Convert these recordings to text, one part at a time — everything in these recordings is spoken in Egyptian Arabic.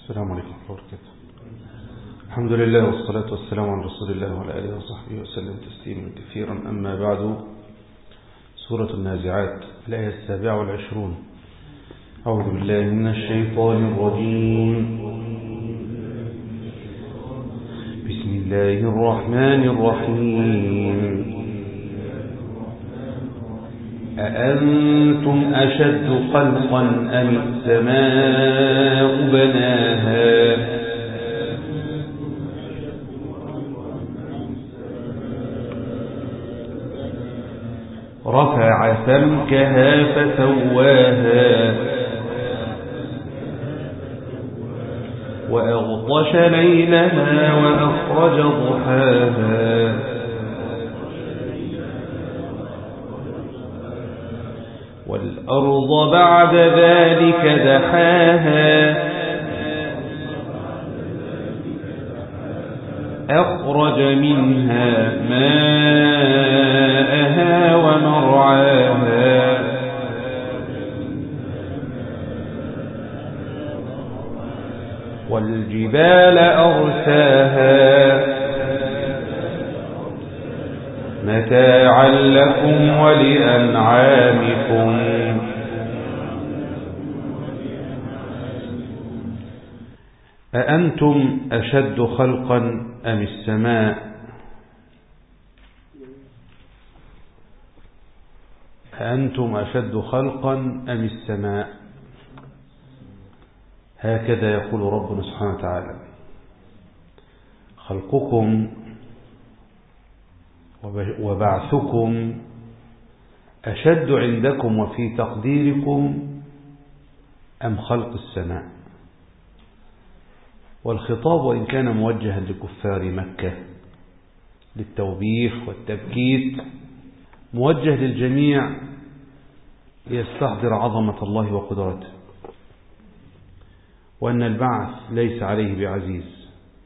السلام عليكم ورحمة الله وبركاته الحمد لله والصلاة والسلام على رسول الله وعلى آله وصحبه وسلم تسليما كثيرا أما بعد سورة النازعات الآية السابعة والعشرون أعوذ بالله من الشيطان الرجيم بسم الله الرحمن الرحيم أأنتم أشد خلقا أم السماء بناها رفع سمكها فسواها وأغطش ليلها وأخرج ضحاها والأرض بعد ذلك دحاها أخرج منها ماءها ومرعاها والجبال أرساها متاعا لكم ولأنعامكم أأنتم أشد خلقا أم السماء أأنتم أشد خلقا أم السماء هكذا يقول ربنا سبحانه وتعالى خلقكم وبعثكم أشد عندكم وفي تقديركم أم خلق السماء والخطاب وإن كان موجها لكفار مكة للتوبيخ والتبكيت موجه للجميع ليستحضر عظمة الله وقدرته وأن البعث ليس عليه بعزيز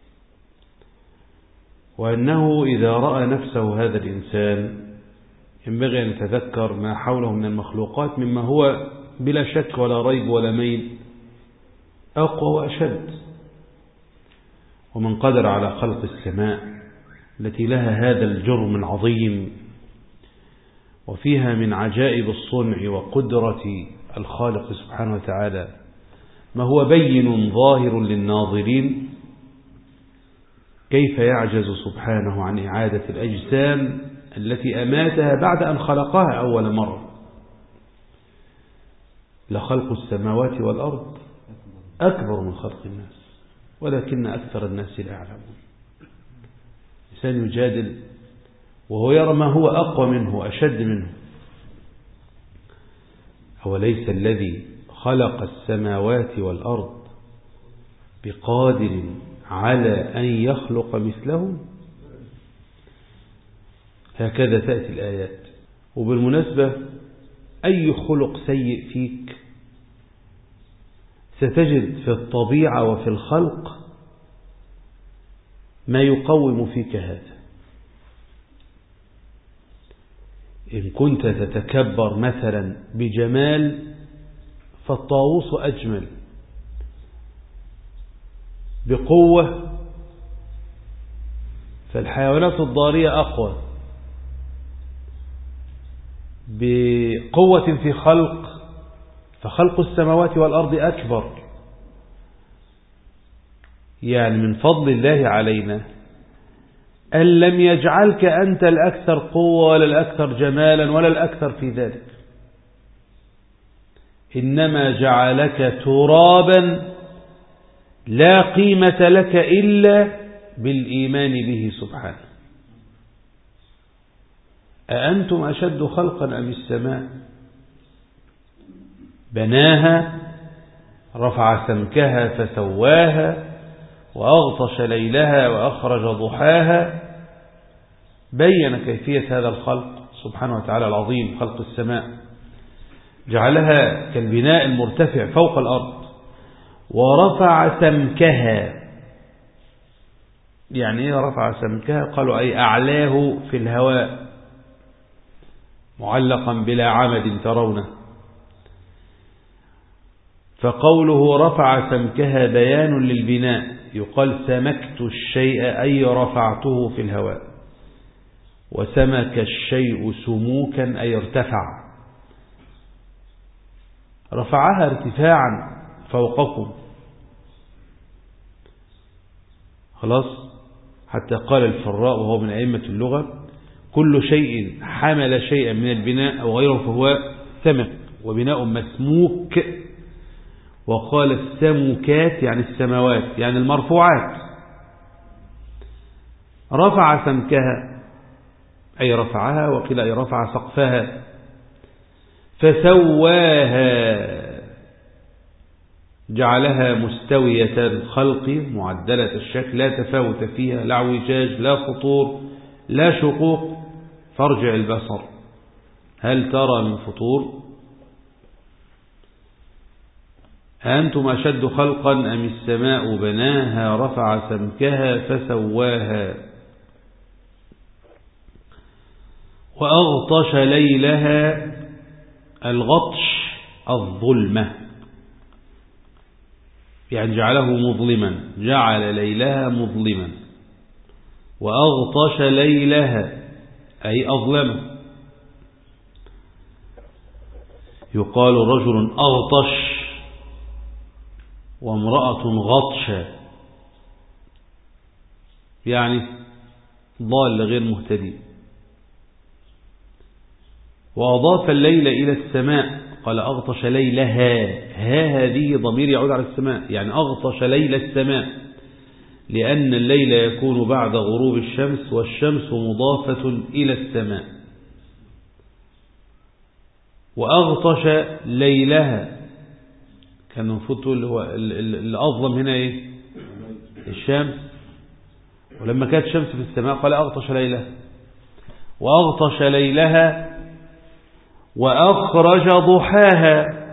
وأنه إذا رأى نفسه هذا الإنسان ينبغي أن يتذكر ما حوله من المخلوقات مما هو بلا شك ولا ريب ولا ميل أقوى وأشد ومن قدر على خلق السماء التي لها هذا الجرم العظيم وفيها من عجائب الصنع وقدرة الخالق سبحانه وتعالى ما هو بين ظاهر للناظرين كيف يعجز سبحانه عن إعادة الأجسام التي أماتها بعد أن خلقها أول مرة لخلق السماوات والأرض أكبر من خلق الناس ولكن أكثر الناس لا يعلمون إنسان يجادل وهو يرى ما هو أقوى منه أشد منه أوليس الذي خلق السماوات والأرض بقادر على أن يخلق مثلهم هكذا تأتي الآيات وبالمناسبة أي خلق سيء فيك ستجد في الطبيعة وفي الخلق ما يقوم فيك هذا إن كنت تتكبر مثلا بجمال فالطاووس أجمل بقوة فالحيوانات الضارية أقوى بقوة في خلق فخلق السماوات والأرض أكبر يعني من فضل الله علينا أن لم يجعلك أنت الأكثر قوة ولا الأكثر جمالا ولا الأكثر في ذلك إنما جعلك ترابا لا قيمة لك إلا بالإيمان به سبحانه أأنتم أشد خلقا أم السماء بناها رفع سمكها فسواها وأغطش ليلها وأخرج ضحاها بين كيفية هذا الخلق سبحانه وتعالى العظيم خلق السماء جعلها كالبناء المرتفع فوق الأرض ورفع سمكها يعني ايه رفع سمكها قالوا أي أعلاه في الهواء معلقا بلا عمد ترونه فقوله رفع سمكها بيان للبناء يقال سمكت الشيء أي رفعته في الهواء وسمك الشيء سموكا أي ارتفع رفعها ارتفاعا فوقكم خلاص حتى قال الفراء وهو من أئمة اللغة كل شيء حمل شيئا من البناء أو غيره فهو سمك وبناء مسموك وقال السمكات يعني السماوات يعني المرفوعات رفع سمكها أي رفعها وقيل أي رفع سقفها فسواها جعلها مستوية الخلق معدلة الشكل لا تفاوت فيها لا اعوجاج لا فطور لا شقوق فارجع البصر هل ترى من فطور أنتم أشد خلقا أم السماء بناها رفع سمكها فسواها وأغطش ليلها الغطش الظلمة يعني جعله مظلما جعل ليلها مظلما وأغطش ليلها أي أظلمه يقال رجل أغطش وامرأة غطشة يعني ضال غير مهتدي وأضاف الليل إلى السماء قال أغطش ليلها ها هذه ضمير يعود على السماء يعني أغطش ليل السماء لأن الليل يكون بعد غروب الشمس والشمس مضافة إلى السماء وأغطش ليلها كان المفروض تقول هو اللي أظلم هنا إيه الشمس ولما كانت الشمس في السماء قال أغطش ليلها وأغطش ليلها وأخرج ضحاها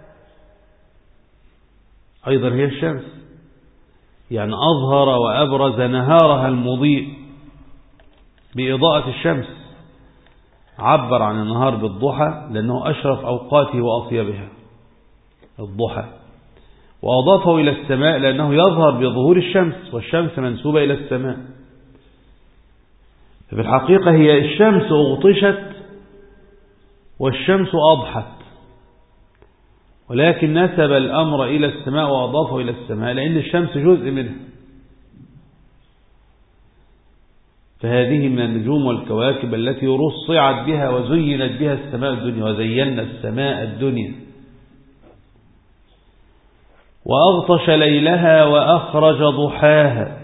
أيضا هي الشمس يعني أظهر وأبرز نهارها المضيء بإضاءة الشمس عبر عن النهار بالضحى لأنه أشرف أوقاته وأطيبها الضحى وأضافه إلى السماء لأنه يظهر بظهور الشمس والشمس منسوبة إلى السماء في الحقيقة هي الشمس اغطشت والشمس أضحت ولكن نسب الأمر إلى السماء وأضافه إلى السماء لأن الشمس جزء منها فهذه من النجوم والكواكب التي رصعت بها وزينت بها السماء الدنيا وزينا السماء الدنيا وأغطش ليلها وأخرج ضحاها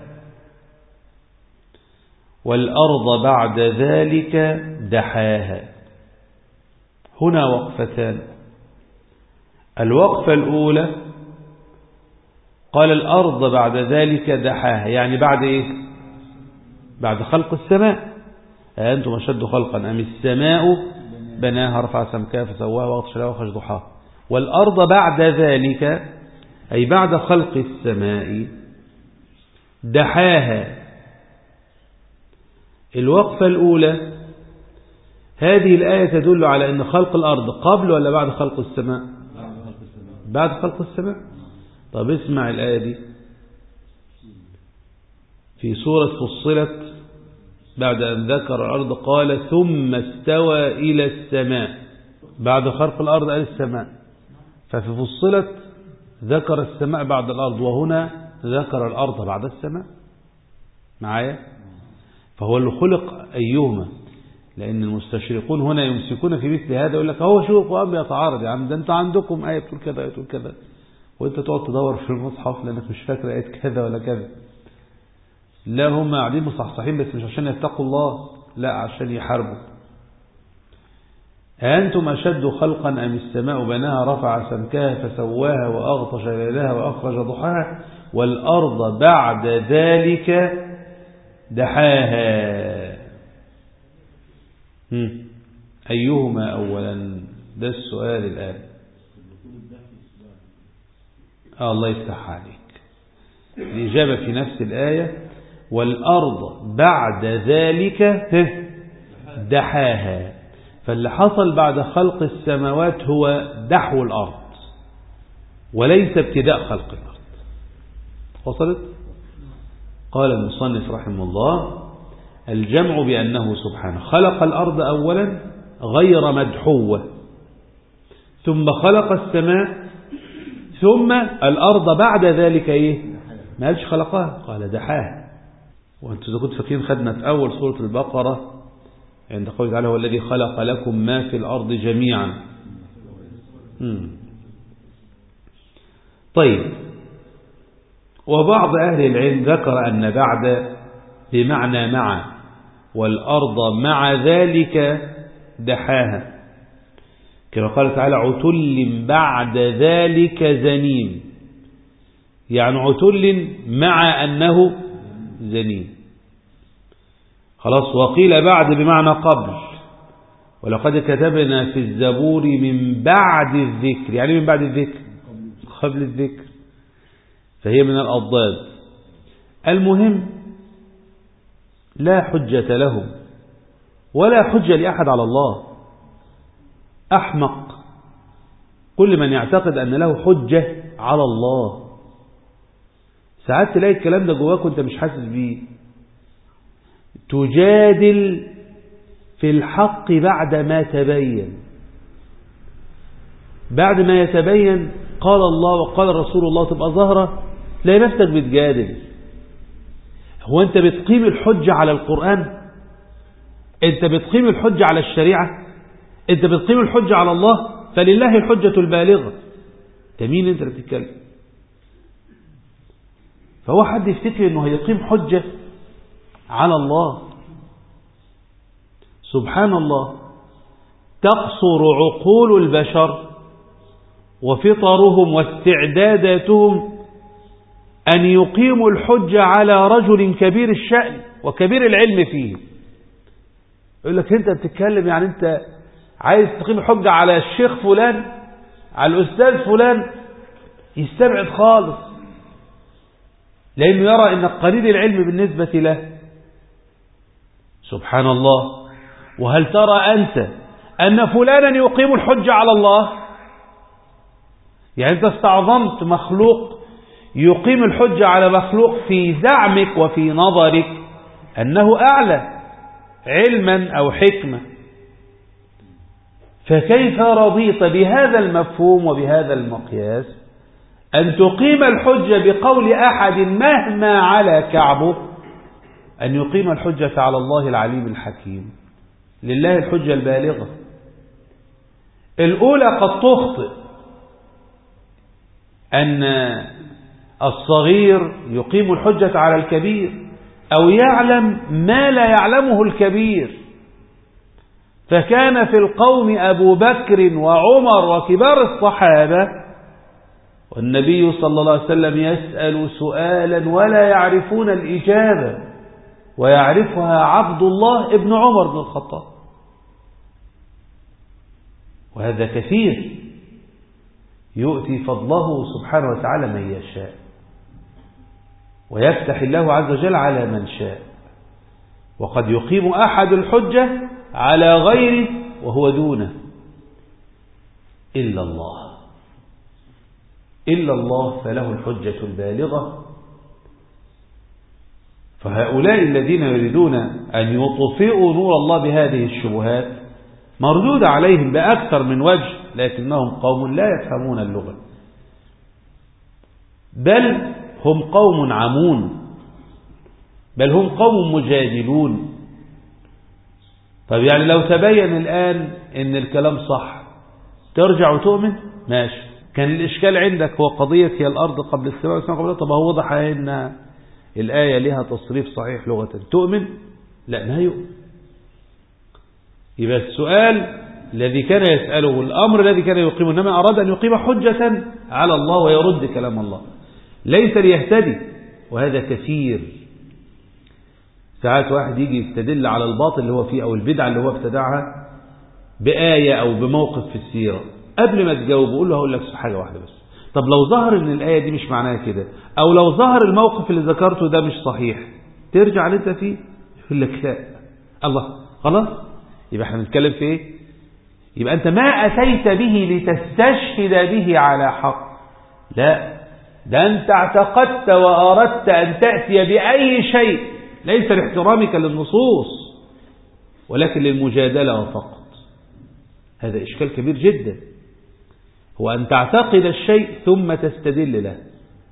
والأرض بعد ذلك دحاها هنا وقفتان الوقفة الأولى قال الأرض بعد ذلك دحاها يعني بعد إيه بعد خلق السماء أنتم أشد خلقا أم السماء بناها رفع سمكها فسواها وغطش لها وخرج ضحاها والأرض بعد ذلك أي بعد خلق السماء دحاها الوقفة الأولى هذه الآية تدل على أن خلق الأرض قبل ولا بعد خلق السماء بعد خلق السماء طب اسمع الآية دي في سورة فصلت بعد أن ذكر الأرض قال ثم استوى إلى السماء بعد خلق الأرض قال السماء ففي فصلت ذكر السماء بعد الأرض وهنا ذكر الأرض بعد السماء معايا فهو اللي خلق أيهما لأن المستشرقون هنا يمسكون في مثل هذا يقول لك هو شوف وأم يتعارض يا عم ده أنت عندكم آية بتقول كذا آية بتقول كذا وأنت تقعد تدور في المصحف لأنك مش فاكر آية كذا ولا كذا لا هم قاعدين مصحصحين بس مش عشان يتقوا الله لا عشان يحاربوا أنتم أشد خلقا أم السماء بناها رفع سمكها فسواها وأغطش ليلها وأخرج ضحاها والأرض بعد ذلك دحاها أيهما أولا ده السؤال الآن آه الله يفتح عليك الإجابة في نفس الآية والأرض بعد ذلك دحاها فاللي حصل بعد خلق السماوات هو دحو الأرض وليس ابتداء خلق الأرض وصلت قال المصنف رحمه الله الجمع بأنه سبحانه خلق الأرض أولا غير مدحوة ثم خلق السماء ثم الأرض بعد ذلك إيه ما قالش خلقها قال دحاها وانتم إذا كنتوا فاكرين خدنا في أول سورة البقرة عند قوله تعالى هو الذي خلق لكم ما في الأرض جميعا طيب وبعض أهل العلم ذكر أن بعد بمعنى مع والأرض مع ذلك دحاها كما قال تعالى عتل بعد ذلك زنيم يعني عتل مع أنه زنيم خلاص وقيل بعد بمعنى قبل ولقد كتبنا في الزبور من بعد الذكر يعني من بعد الذكر قبل الذكر فهي من الأضداد المهم لا حجة لهم ولا حجة لأحد على الله أحمق كل من يعتقد أن له حجة على الله ساعات تلاقي الكلام ده جواك وانت مش حاسس بيه تجادل في الحق بعد ما تبين بعد ما يتبين قال الله وقال رسول الله تبقى ظاهرة تلاقي نفسك بتجادل هو انت بتقيم الحجة على القرآن انت بتقيم الحجة على الشريعة انت بتقيم الحجة على الله فلله الحجة البالغة انت مين انت اللي بتتكلم فهو حد يفتكر انه هيقيم حجة على الله سبحان الله تقصر عقول البشر وفطرهم واستعداداتهم أن يقيموا الحجة على رجل كبير الشأن وكبير العلم فيه يقول لك أنت بتتكلم يعني أنت عايز تقيم الحجة على الشيخ فلان على الأستاذ فلان يستبعد خالص لأنه يرى أن قليل العلم بالنسبة له سبحان الله وهل ترى أنت أن فلانا يقيم الحجة على الله يعني أنت استعظمت مخلوق يقيم الحجة على مخلوق في زعمك وفي نظرك أنه أعلى علما أو حكمة فكيف رضيت بهذا المفهوم وبهذا المقياس أن تقيم الحجة بقول أحد مهما على كعبه أن يقيم الحجة على الله العليم الحكيم لله الحجة البالغة الأولى قد تخطئ أن الصغير يقيم الحجة على الكبير أو يعلم ما لا يعلمه الكبير فكان في القوم أبو بكر وعمر وكبار الصحابة والنبي صلى الله عليه وسلم يسأل سؤالا ولا يعرفون الإجابة ويعرفها عبد الله ابن عمر بن الخطاب وهذا كثير يؤتي فضله سبحانه وتعالى من يشاء ويفتح الله عز وجل على من شاء وقد يقيم أحد الحجة على غيره وهو دونه إلا الله إلا الله فله الحجة البالغة فهؤلاء الذين يريدون أن يطفئوا نور الله بهذه الشبهات مردود عليهم بأكثر من وجه لكنهم قوم لا يفهمون اللغة بل هم قوم عمون بل هم قوم مجادلون طيب يعني لو تبين الآن ان الكلام صح ترجع وتؤمن ماشي كان الإشكال عندك هو قضية هي الأرض قبل السماء والسماء قبل طب هو وضح أن الآية لها تصريف صحيح لغة تؤمن لا ما يؤمن يبقى السؤال الذي كان يسأله الأمر الذي كان يقيمه إنما أراد أن يقيم حجة على الله ويرد كلام الله ليس ليهتدي وهذا كثير ساعات واحد يجي يستدل على الباطل اللي هو فيه أو البدعة اللي هو ابتدعها بآية أو بموقف في السيرة قبل ما تجاوب قول له هقول لك حاجة واحدة بس طب لو ظهر ان الآية دي مش معناها كده أو لو ظهر الموقف اللي ذكرته ده مش صحيح ترجع اللي انت فيه يقول لك لا الله خلاص يبقى احنا بنتكلم في ايه يبقى انت ما أتيت به لتستشهد به على حق لا ده أنت اعتقدت وأردت أن تأتي بأي شيء ليس لاحترامك للنصوص ولكن للمجادلة فقط هذا إشكال كبير جدا هو أن تعتقد الشيء ثم تستدل له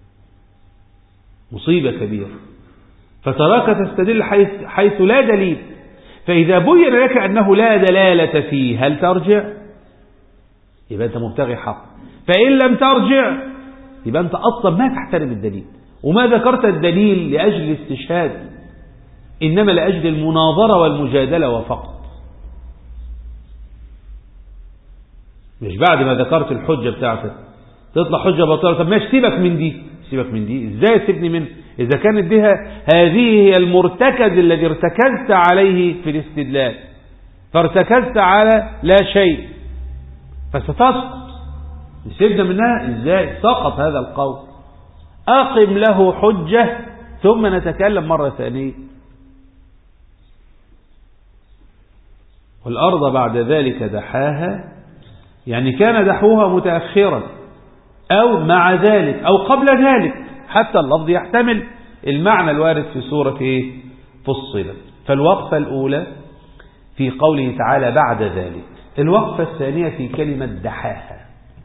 مصيبة كبيرة فتراك تستدل حيث, حيث لا دليل فإذا بين لك أنه لا دلالة فيه هل ترجع يبقى أنت مبتغي حق فإن لم ترجع يبقى أنت أصلا ما تحترم الدليل وما ذكرت الدليل لأجل الاستشهاد إنما لأجل المناظرة والمجادلة وفقط مش بعد ما ذكرت الحجة بتاعتك تطلع حجة باطلة طب ماشي سيبك من دي سيبك من دي ازاي تسيبني من اذا كانت دي هذه هي المرتكز الذي ارتكزت عليه في الاستدلال فارتكزت على لا شيء فستسقط سيبنا منها ازاي سقط هذا القول اقم له حجة ثم نتكلم مرة ثانية والأرض بعد ذلك دحاها يعني كان دحوها متأخرا أو مع ذلك أو قبل ذلك حتى اللفظ يحتمل المعنى الوارد في سورة إيه؟ فصلت فالوقفة الأولى في قوله تعالى بعد ذلك الوقفة الثانية في كلمة دحاها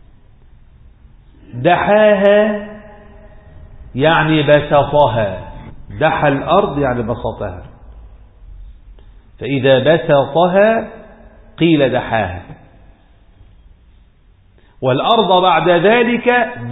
دحاها يعني بسطها دحى الأرض يعني بسطها فإذا بسطها قيل دحاها والأرض بعد ذلك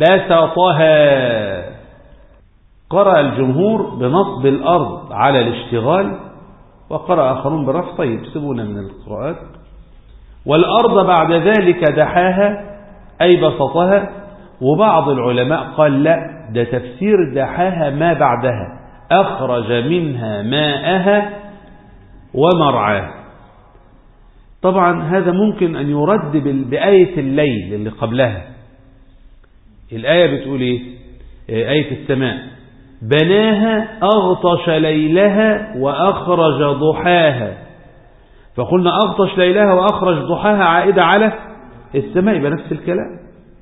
بسطها قرأ الجمهور بنصب الأرض على الاشتغال وقرأ آخرون بالرفع طيب سيبونا من القراءات والأرض بعد ذلك دحاها أي بسطها وبعض العلماء قال لا ده تفسير دحاها ما بعدها أخرج منها ماءها ومرعاها طبعا هذا ممكن أن يرد بآية الليل اللي قبلها الآية بتقول إيه آية السماء بناها أغطش ليلها وأخرج ضحاها فقلنا أغطش ليلها وأخرج ضحاها عائدة على السماء يبقى نفس الكلام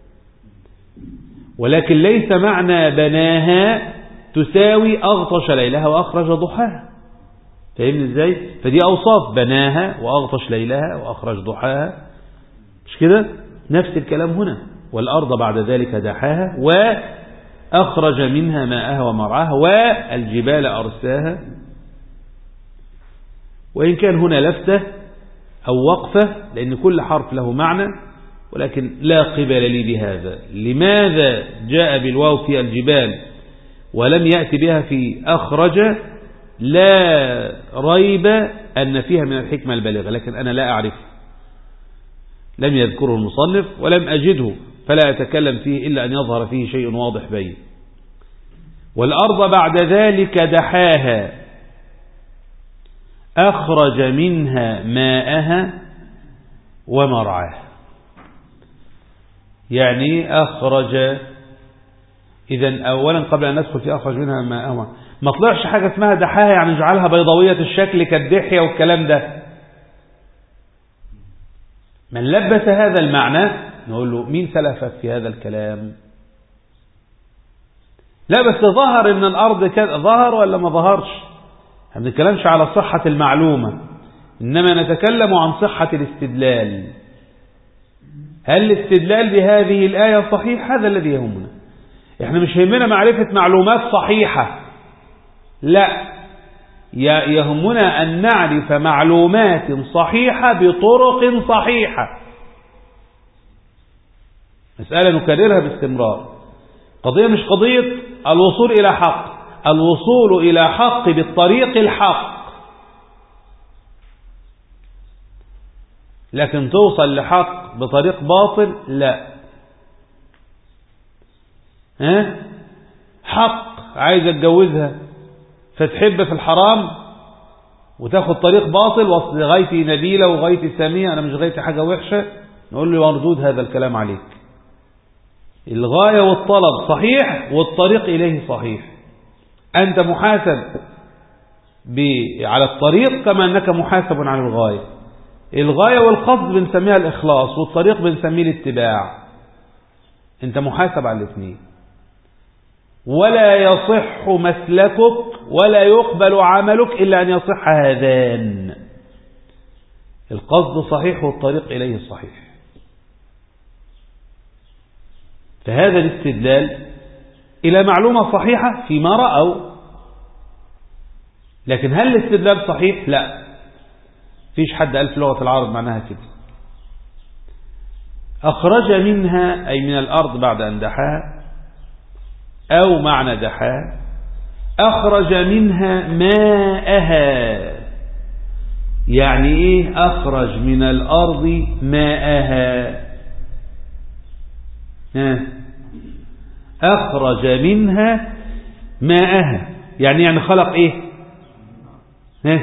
ولكن ليس معنى بناها تساوي أغطش ليلها وأخرج ضحاها فاهمني ازاي فدي اوصاف بناها واغطش ليلها واخرج ضحاها مش كده نفس الكلام هنا والارض بعد ذلك دحاها واخرج منها ماءها ومرعاها والجبال ارساها وان كان هنا لفتة او وقفة لان كل حرف له معنى ولكن لا قبل لي بهذا لماذا جاء بالواو في الجبال ولم يأتي بها في أخرج لا ريب أن فيها من الحكمة البالغة لكن أنا لا أعرف لم يذكره المصنف ولم أجده فلا أتكلم فيه إلا أن يظهر فيه شيء واضح بين والأرض بعد ذلك دحاها أخرج منها ماءها ومرعاها يعني أخرج إذا أولا قبل أن ندخل في أخرج منها ماءها ما طلعش حاجة اسمها دحاها يعني نجعلها بيضاوية الشكل كالدحية والكلام ده من لبس هذا المعنى نقول له مين سلفك في هذا الكلام لا بس ظهر ان الارض كده ظهر ولا ما ظهرش ما بنتكلمش على صحة المعلومة انما نتكلم عن صحة الاستدلال هل الاستدلال بهذه الآية صحيح هذا الذي يهمنا احنا مش يهمنا معرفة معلومات صحيحة لا يهمنا أن نعرف معلومات صحيحة بطرق صحيحة مسألة نكررها باستمرار قضية مش قضية الوصول إلى حق الوصول إلى حق بالطريق الحق لكن توصل لحق بطريق باطل لا ها حق عايز اتجوزها فتحب في الحرام وتاخد طريق باطل وصل غايتي نبيلة وغايتي سامية أنا مش غايتي حاجة وحشة نقول له مردود هذا الكلام عليك الغاية والطلب صحيح والطريق إليه صحيح أنت محاسب على الطريق كما أنك محاسب على الغاية الغاية والقصد بنسميها الإخلاص والطريق بنسميه الاتباع أنت محاسب على الاثنين ولا يصح مسلكك ولا يقبل عملك إلا أن يصح هذان القصد صحيح والطريق إليه صحيح فهذا الاستدلال إلى معلومة صحيحة فيما رأوا لكن هل الاستدلال صحيح لا فيش حد قال في لغة العرب معناها كده أخرج منها أي من الأرض بعد أن دحاها أو معنى دحاها أخرج منها ماءها يعني إيه أخرج من الأرض ماءها ها أخرج منها ماءها يعني يعني خلق إيه ها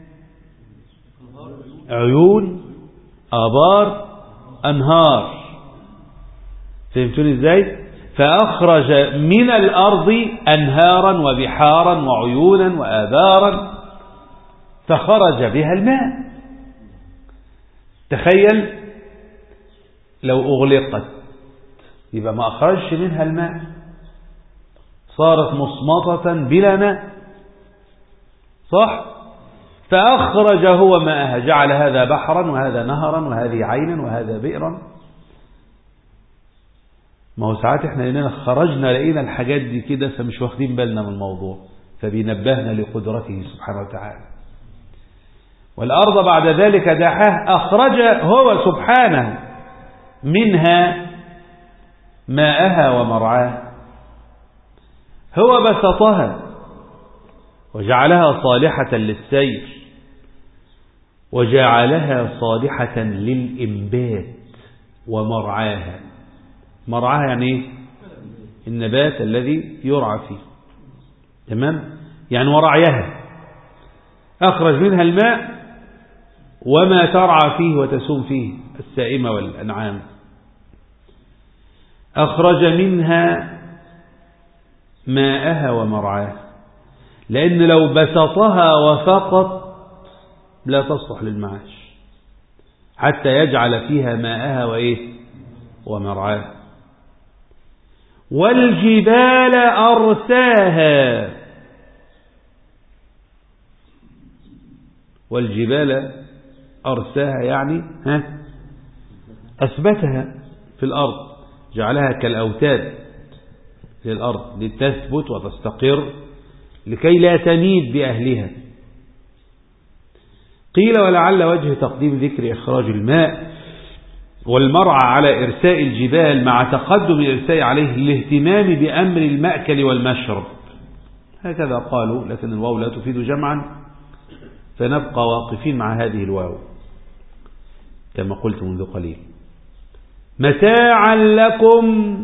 عيون آبار أنهار فهمتوني إزاي فأخرج من الأرض أنهارا وبحارا وعيونا وآبارا فخرج بها الماء تخيل لو أغلقت يبقى ما أخرجش منها الماء صارت مصمطة بلا ماء صح فأخرج هو ماءها جعل هذا بحرا وهذا نهرا وهذه عينا وهذا بئرا ما هو ساعات احنا لاننا خرجنا لقينا الحاجات دي كده فمش واخدين بالنا من الموضوع فبينبهنا لقدرته سبحانه وتعالى والأرض بعد ذلك دحاه أخرج هو سبحانه منها ماءها ومرعاها هو بسطها وجعلها صالحة للسير وجعلها صالحة للإنبات ومرعاها مرعاها يعني ايه النبات الذي يرعى فيه تمام يعني ورعيها أخرج منها الماء وما ترعى فيه وتسوم فيه السائمة والأنعام أخرج منها ماءها ومرعاها لأن لو بسطها وفقط لا تصلح للمعاش حتى يجعل فيها ماءها وإيه ومرعاها والجبال أرساها والجبال أرساها يعني ها أثبتها في الأرض جعلها كالأوتاد للأرض لتثبت وتستقر لكي لا تميد بأهلها قيل ولعل وجه تقديم ذكر إخراج الماء والمرعى على إرساء الجبال مع تقدم الإرساء عليه الاهتمام بأمر المأكل والمشرب هكذا قالوا لكن الواو لا تفيد جمعا فنبقى واقفين مع هذه الواو كما قلت منذ قليل متاعا لكم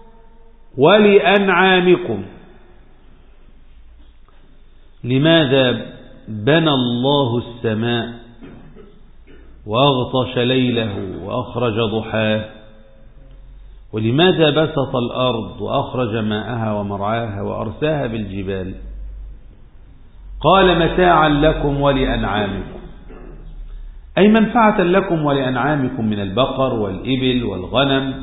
ولأنعامكم لماذا بنى الله السماء وأغطش ليله وأخرج ضحاه ولماذا بسط الأرض وأخرج ماءها ومرعاها وأرساها بالجبال قال متاعا لكم ولأنعامكم أي منفعة لكم ولأنعامكم من البقر والإبل والغنم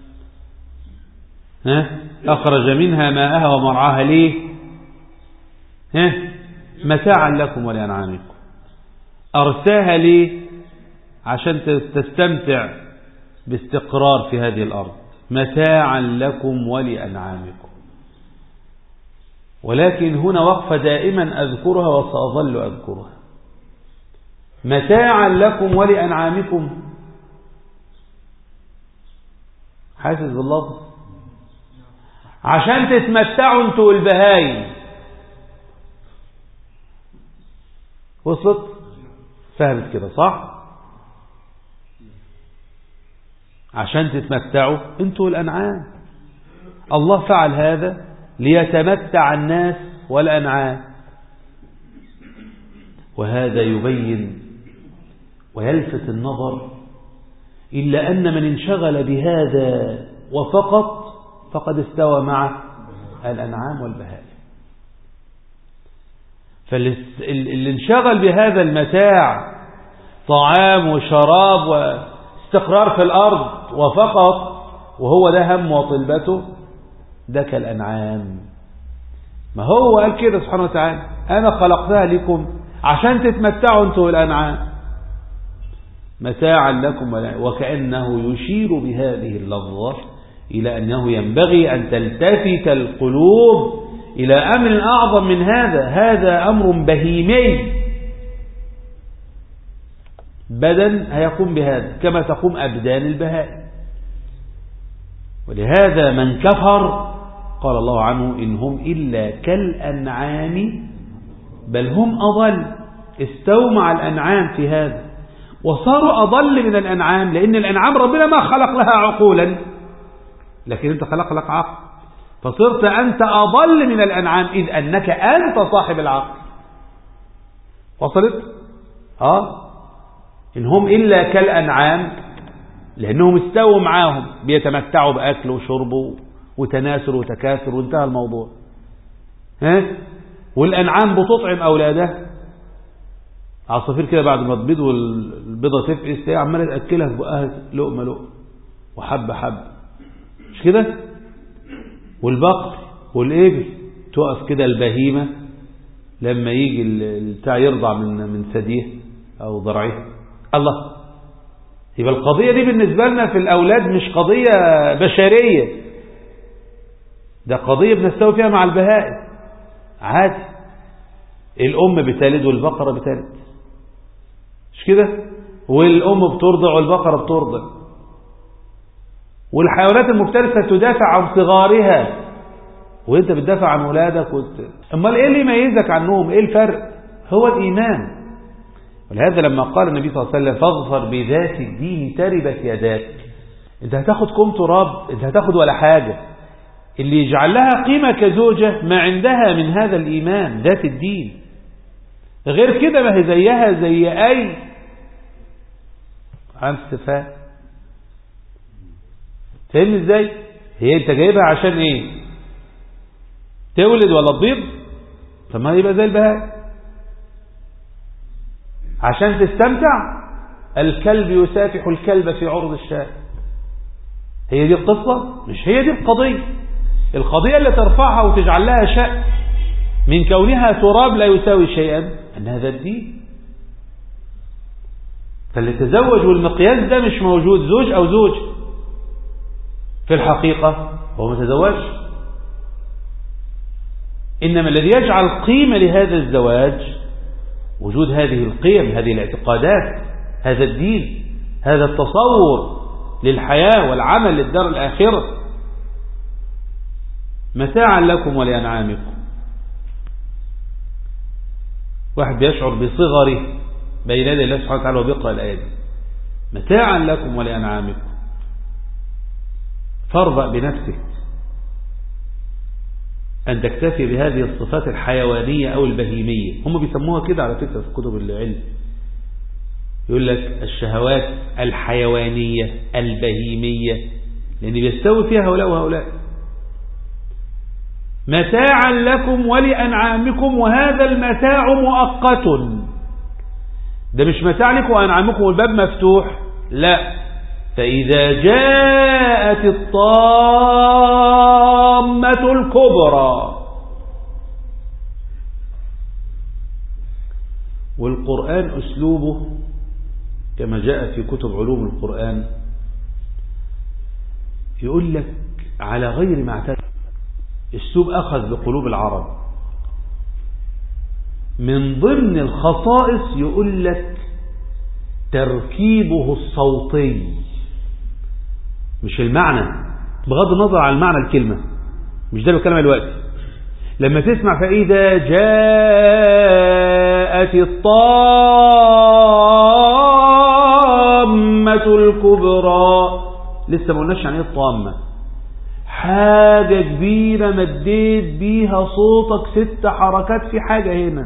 ها أخرج منها ماءها ومرعاها ليه ها متاعا لكم ولأنعامكم أرساها ليه عشان تستمتع باستقرار في هذه الأرض متاعا لكم ولأنعامكم ولكن هنا وقفة دائما أذكرها وسأظل أذكرها متاعا لكم ولأنعامكم حاسس باللفظ عشان تتمتعوا انتوا والبهايم وصلت فهمت كده صح عشان تتمتعوا انتوا والأنعام الله فعل هذا ليتمتع الناس والأنعام وهذا يبين ويلفت النظر إلا أن من انشغل بهذا وفقط فقد استوى مع الأنعام والبهائم فاللي انشغل بهذا المتاع طعام وشراب واستقرار في الأرض وفقط وهو ده هم وطلبته ده كالأنعام ما هو قال كده سبحانه وتعالى أنا خلقتها لكم عشان تتمتعوا انتوا والأنعام متاعا لكم وكأنه يشير بهذه اللفظة إلى أنه ينبغي أن تلتفت القلوب إلى أمر أعظم من هذا هذا أمر بهيمي بدن هيقوم بهذا كما تقوم أبدان البهائم ولهذا من كفر قال الله عنه إن هم إلا كالأنعام بل هم أضل استووا مع الأنعام في هذا وصاروا أضل من الأنعام لأن الأنعام ربنا ما خلق لها عقولا لكن أنت خلق لك عقل فصرت أنت أضل من الأنعام إذ أنك أنت صاحب العقل وصلت؟ ها إن هم إلا كالأنعام لأنهم استووا معاهم بيتمتعوا بأكل وشرب وتناسل وتكاثر وانتهى الموضوع ها والأنعام بتطعم أولادها عصافير كده بعد ما تبيض والبيضة تفقس هي عمالة تأكلها في بقها لقمة لقمة وحبة حبة مش كده والبقر والإبل تقف كده البهيمة لما يجي البتاع يرضع من من ثديه أو ضرعيه الله يبقى القضية دي بالنسبة لنا في الأولاد مش قضية بشرية ده قضية بنستوي فيها مع البهائم عادي الأم بتلد والبقرة بتلد مش كده والأم بترضع والبقرة بترضع والحيوانات المفترسة تدافع عن صغارها وانت بتدافع عن ولادك وت... امال ايه اللي يميزك عنهم ايه الفرق هو الايمان ولهذا لما قال النبي صلى الله عليه وسلم فاظفر بذات الدين تربت يداك انت هتاخد كم تراب انت هتاخد ولا حاجة اللي يجعل لها قيمة كزوجة ما عندها من هذا الإيمان ذات الدين غير كده ما هي زيها زي أي عن استفاء فاهمني ازاي هي انت جايبها عشان ايه تولد ولا تبيض طب ما يبقى زي البهائم عشان تستمتع الكلب يسافح الكلب في عرض الشارع هي دي القصة مش هي دي القضية القضية اللي ترفعها وتجعل لها شأن من كونها تراب لا يساوي شيئا أن هذا الدين فاللي تزوج والمقياس ده مش موجود زوج أو زوج في الحقيقة هو ما تزوجش إنما الذي يجعل قيمة لهذا الزواج وجود هذه القيم هذه الاعتقادات هذا الدين هذا التصور للحياة والعمل للدار الآخرة متاعا لكم ولأنعامكم واحد بيشعر بصغره بين يدي الله سبحانه وتعالى وبيقرأ الآية دي متاعا لكم ولأنعامكم فارضأ بنفسك أن تكتفي بهذه الصفات الحيوانية أو البهيمية هم بيسموها كده على فكرة في كتب العلم يقول لك الشهوات الحيوانية البهيمية لأن بيستوي فيها هؤلاء وهؤلاء متاعا لكم ولأنعامكم وهذا المتاع مؤقت ده مش متاع لكم وأنعامكم والباب مفتوح لا فإذا جاءت الطامة الكبرى والقرآن أسلوبه كما جاء في كتب علوم القرآن يقول لك على غير ما اعتاد اسلوب أخذ بقلوب العرب من ضمن الخصائص يقول لك تركيبه الصوتي مش المعنى بغض النظر عن المعنى الكلمة مش ده بكلمة دلوقتي لما تسمع فإذا جاءت الطامة الكبرى لسه ما قلناش عن ايه الطامة حاجة كبيرة مديت بيها صوتك ست حركات في حاجة هنا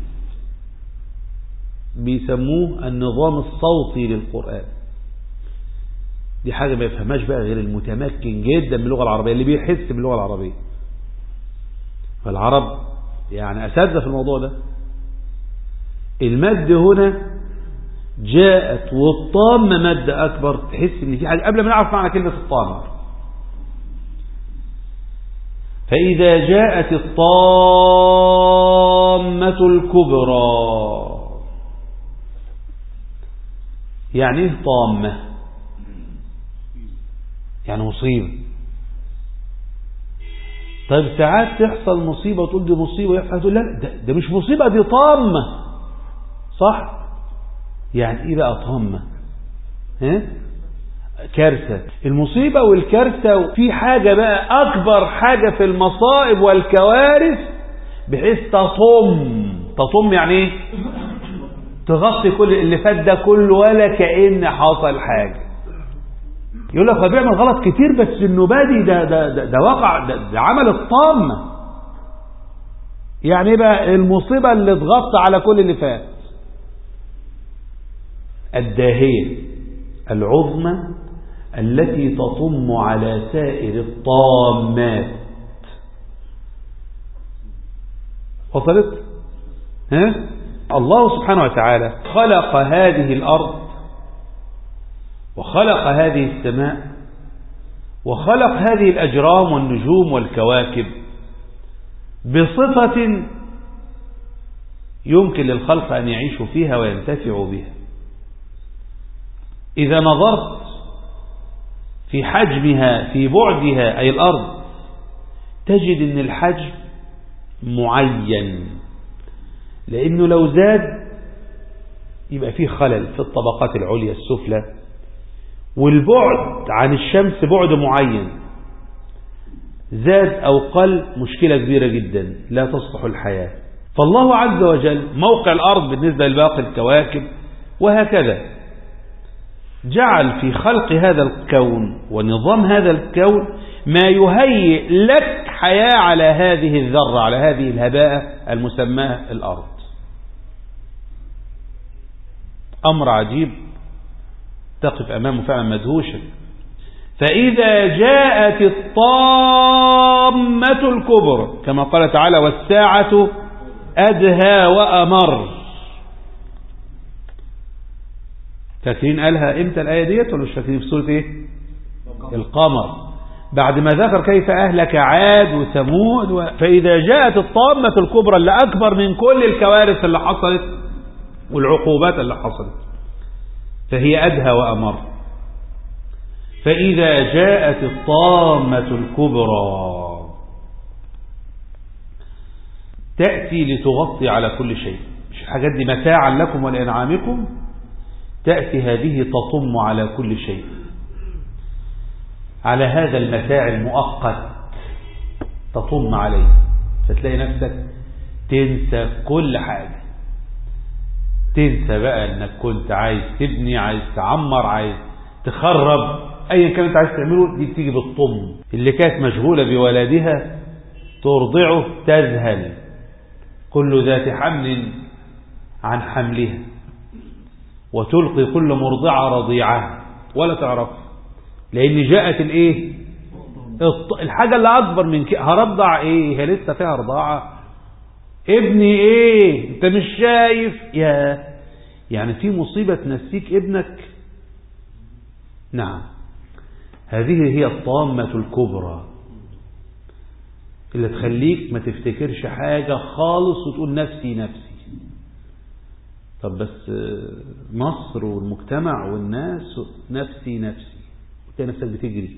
بيسموه النظام الصوتي للقرآن دي حاجة ما يفهمهاش بقى غير المتمكن جدا من اللغة العربية اللي بيحس باللغة العربية فالعرب يعني أساتذة في الموضوع ده المد هنا جاءت والطامة مد أكبر تحس إن في حاجة قبل ما نعرف معنى كلمة الطامة فإذا جاءت الطامة الكبرى يعني ايه طامة يعني مصيبة طيب ساعات تحصل مصيبة وتقول دي مصيبة يحصل تقول لا ده, ده مش مصيبة دي طامة صح يعني ايه بقى طامة ها كارثة المصيبة والكارثة في حاجة بقى أكبر حاجة في المصائب والكوارث بحيث تطم تطم يعني ايه تغطي كل اللي فات ده كله ولا كأن حصل حاجة يقول لك هو بيعمل غلط كتير بس النبادي ده ده ده, ده وقع ده, ده عمل الطامة يعني ايه بقى المصيبة اللي تغطى على كل اللي فات الداهية العظمى التي تطم على سائر الطامات وصلت ها الله سبحانه وتعالى خلق هذه الأرض وخلق هذه السماء وخلق هذه الأجرام والنجوم والكواكب بصفة يمكن للخلق أن يعيشوا فيها وينتفعوا بها إذا نظرت في حجمها في بعدها أي الأرض تجد أن الحجم معين لأنه لو زاد يبقى فيه خلل في الطبقات العليا السفلى والبعد عن الشمس بعد معين زاد أو قل مشكلة كبيرة جدا لا تصلح الحياة فالله عز وجل موقع الأرض بالنسبة لباقي الكواكب وهكذا جعل في خلق هذا الكون ونظام هذا الكون ما يهيئ لك حياة على هذه الذرة على هذه الهباء المسماة الأرض أمر عجيب تقف أمامه فعلا مدهوشا فإذا جاءت الطامة الكبرى كما قال تعالى والساعة أدهى وأمر فاكرين قالها امتى الآية ديت ولا مش فاكرين في سورة ايه القمر بعد ما ذكر كيف أهلك عاد وثمود و... فإذا جاءت الطامة الكبرى اللي أكبر من كل الكوارث اللي حصلت والعقوبات اللي حصلت فهي أدهى وأمر فإذا جاءت الطامة الكبرى تأتي لتغطي على كل شيء مش الحاجات دي متاعا لكم ولأنعامكم تأتي هذه تطم على كل شيء على هذا المتاع المؤقت تطم عليه فتلاقي نفسك تنسى كل حاجة تنسى بقى انك كنت عايز تبني عايز تعمر عايز تخرب ايا كان انت عايز تعمله دي بتيجي بالطم اللي كانت مشغولة بولادها ترضعه تذهل كل ذات حمل عن حملها وتلقي كل مرضعة رضيعها ولا تعرف لان جاءت الايه الحاجة اللي اكبر من كده هرضع ايه هي لسه فيها رضاعة ابني ايه انت مش شايف يا يعني في مصيبة تنسيك ابنك نعم هذه هي الطامة الكبرى اللي تخليك ما تفتكرش حاجة خالص وتقول نفسي نفسي طب بس مصر والمجتمع والناس نفسي نفسي تلاقي نفسك بتجري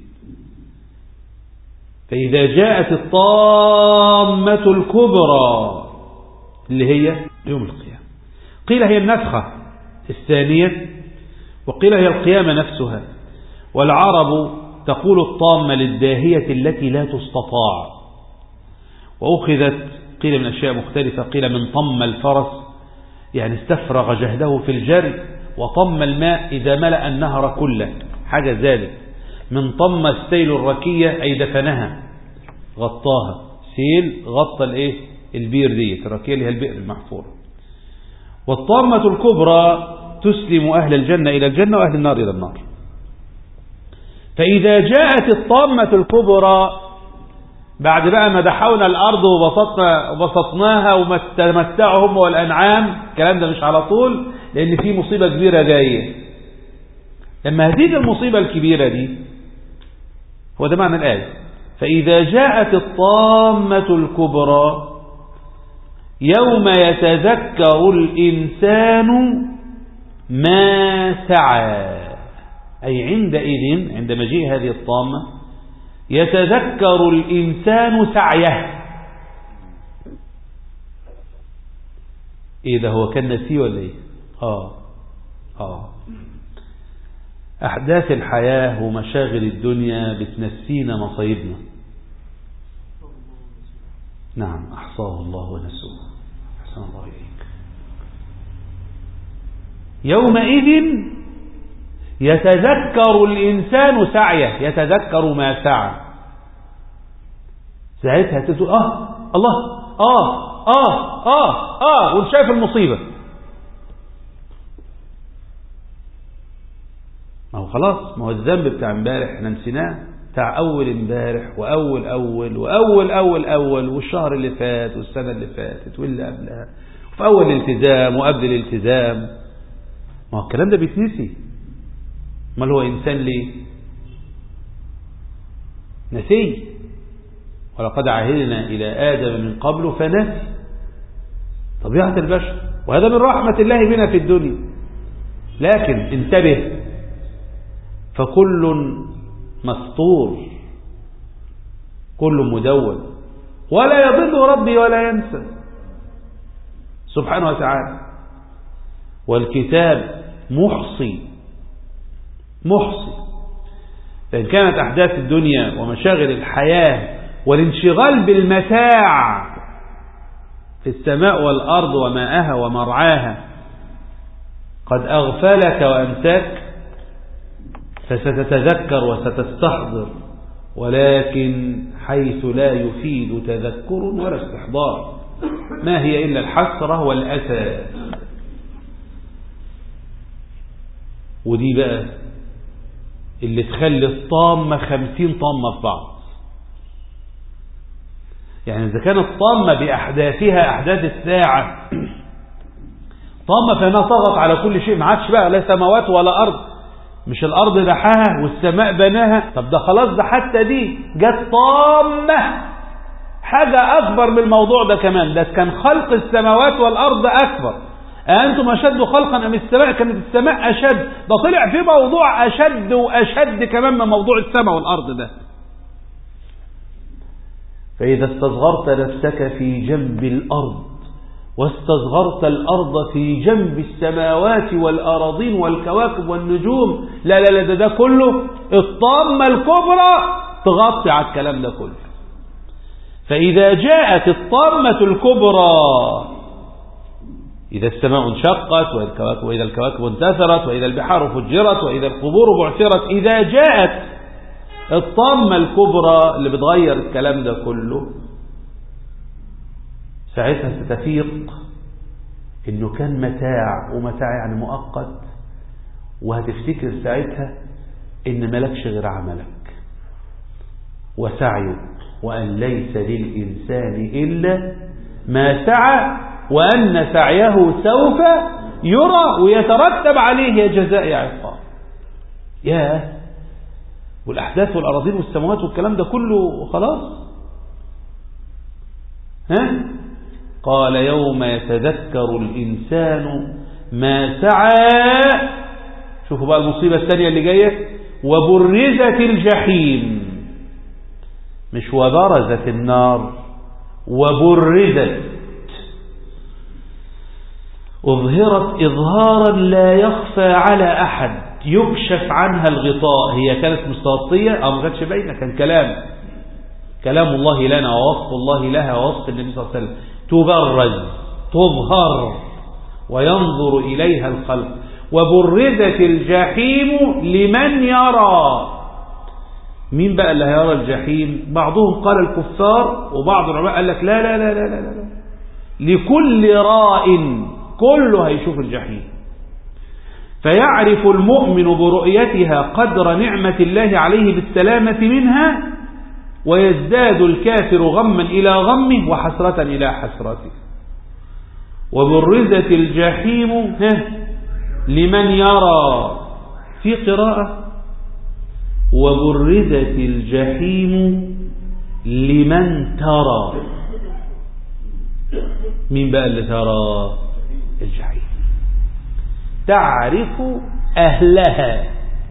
فإذا جاءت الطامة الكبرى اللي هي يوم القيامة قيل هي النفخة الثانية وقيل هي القيامة نفسها والعرب تقول الطامة للداهية التي لا تستطاع وأخذت قيل من أشياء مختلفة قيل من طم الفرس يعني استفرغ جهده في الجري وطم الماء إذا ملأ النهر كله حاجة ذلك من طم السيل الركية أي دفنها غطاها سيل غطى الايه البير دي الركية اللي هي البئر المحفورة والطامة الكبرى تسلم أهل الجنة إلى الجنة وأهل النار إلى النار فإذا جاءت الطامة الكبرى بعد بقى ما دحونا الأرض وبسطنا وبسطناها ومتمتعوا هم والأنعام الكلام ده مش على طول لأن في مصيبة كبيرة جاية لما هتيجي المصيبة الكبيرة دي هو ده معنى الآية فإذا جاءت الطامة الكبرى يوم يتذكر الإنسان ما سعى أي عندئذ عند مجيء هذه الطامة يتذكر الإنسان سعيه إيه ده هو كان نسيه ولا إيه آه آه أحداث الحياة ومشاغل الدنيا بتنسينا مصايبنا نعم أحصاه الله ونسوه أحسن الله إليك يومئذ يتذكر الإنسان سعيه يتذكر ما سعى ساعتها تقول آه الله آه آه آه آه وانت شايف المصيبة ما هو خلاص ما هو الذنب بتاع امبارح احنا نسيناه بتاع اول امبارح واول اول واول اول اول والشهر اللي فات والسنه اللي فاتت واللي قبلها وفي اول الالتزام وقبل الالتزام ما هو الكلام ده بيتنسي امال هو انسان ليه نسي ولقد عهدنا الى ادم من قبل فنسي طبيعه البشر وهذا من رحمه الله بنا في الدنيا لكن انتبه فكل مسطور كل مدون ولا يضل ربي ولا ينسى سبحانه وتعالى والكتاب محصي محصي فإن كانت أحداث الدنيا ومشاغل الحياة والانشغال بالمتاع في السماء والأرض وماءها ومرعاها قد أغفلك وأنساك فستتذكر وستستحضر ولكن حيث لا يفيد تذكر ولا استحضار ما هي إلا الحسرة والأسى ودي بقى اللي تخلي الطامة خمسين طامة في بعض يعني إذا كانت طامة بأحداثها أحداث الساعة طامة فإنها طغت على كل شيء ما عادش بقى لا سماوات ولا أرض مش الأرض دحاها والسماء بناها طب ده خلاص ده حتى دي جت طامة حاجة أكبر من الموضوع ده كمان ده كان خلق السماوات والأرض أكبر أنتم أشد خلقا أم السماء كانت السماء أشد ده طلع في موضوع أشد وأشد كمان من موضوع السماء والأرض ده فإذا استصغرت نفسك في جنب الأرض واستصغرت الأرض في جنب السماوات والأراضين والكواكب والنجوم لا لا لا ده, ده كله الطامة الكبرى تغطي على الكلام ده كله فإذا جاءت الطامة الكبرى إذا السماء انشقت وإذا الكواكب, وإذا الكواكب انتثرت وإذا البحار فجرت وإذا القبور بعثرت إذا جاءت الطامة الكبرى اللي بتغير الكلام ده كله ساعتها ستفيق انه كان متاع ومتاع يعني مؤقت وهتفتكر ساعتها ان ملكش غير عملك وسعيك وان ليس للانسان الا ما سعى وان سعيه سوف يرى ويترتب عليه يا جزاء يا عقاب يا والاحداث والاراضين والسماوات والكلام ده كله خلاص ها قال يوم يتذكر الإنسان ما سعى شوفوا بقى المصيبة الثانية اللي جاية وبرزت الجحيم مش وبرزت النار وبرزت أظهرت إظهارا لا يخفى على أحد يكشف عنها الغطاء هي كانت مستغطية أو ما كانتش باينة كان كلام كلام الله لنا ووصف الله لها ووصف النبي صلى الله عليه وسلم تبرز تظهر وينظر إليها الخلق وبرزت الجحيم لمن يرى مين بقى اللي هيرى الجحيم بعضهم قال الكفار وبعض العلماء قال لك لا لا لا لا لا, لا. لكل راء كله هيشوف الجحيم فيعرف المؤمن برؤيتها قدر نعمة الله عليه بالسلامة منها ويزداد الكافر غما إلى غمه وحسرة إلى حسرته وبرزت الجحيم لمن يرى في قراءة وبرزت الجحيم لمن ترى مين بقى اللي ترى الجحيم تعرف أهلها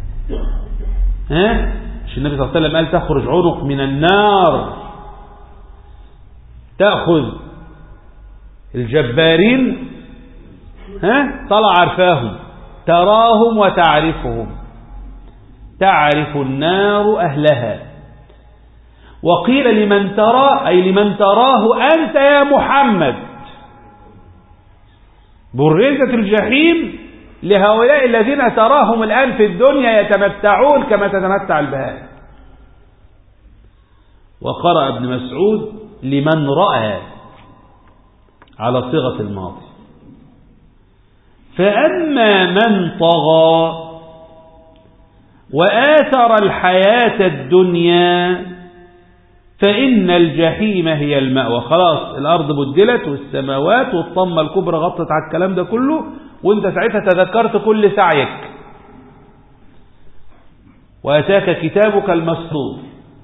ها مش النبي صلى الله عليه وسلم قال تخرج عنق من النار تأخذ الجبارين ها طلع عرفاهم تراهم وتعرفهم تعرف النار أهلها وقيل لمن ترى أي لمن تراه أنت يا محمد برزت الجحيم لهؤلاء الذين تراهم الآن في الدنيا يتمتعون كما تتمتع البهائم وقرأ ابن مسعود لمن رأى على صيغة الماضي فأما من طغى وآثر الحياة الدنيا فإن الجحيم هي المأوى خلاص الأرض بدلت والسماوات والطمة الكبرى غطت على الكلام ده كله وانت ساعتها تذكرت كل سعيك وأتاك كتابك المسطور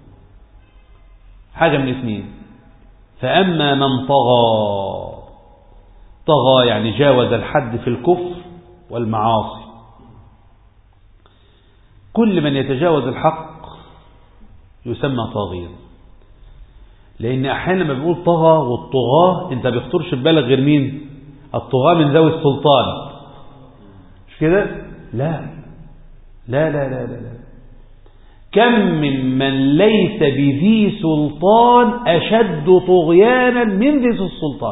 حاجة من اثنين فأما من طغى طغى يعني جاوز الحد في الكفر والمعاصي كل من يتجاوز الحق يسمى طاغيا لأن أحيانا لما بيقول طغى والطغاة أنت بيخطرش في بالك غير مين الطغاة من ذوي السلطان مش كده لا لا لا لا لا, لا. كم من من ليس بذي سلطان أشد طغيانا من ذي السلطان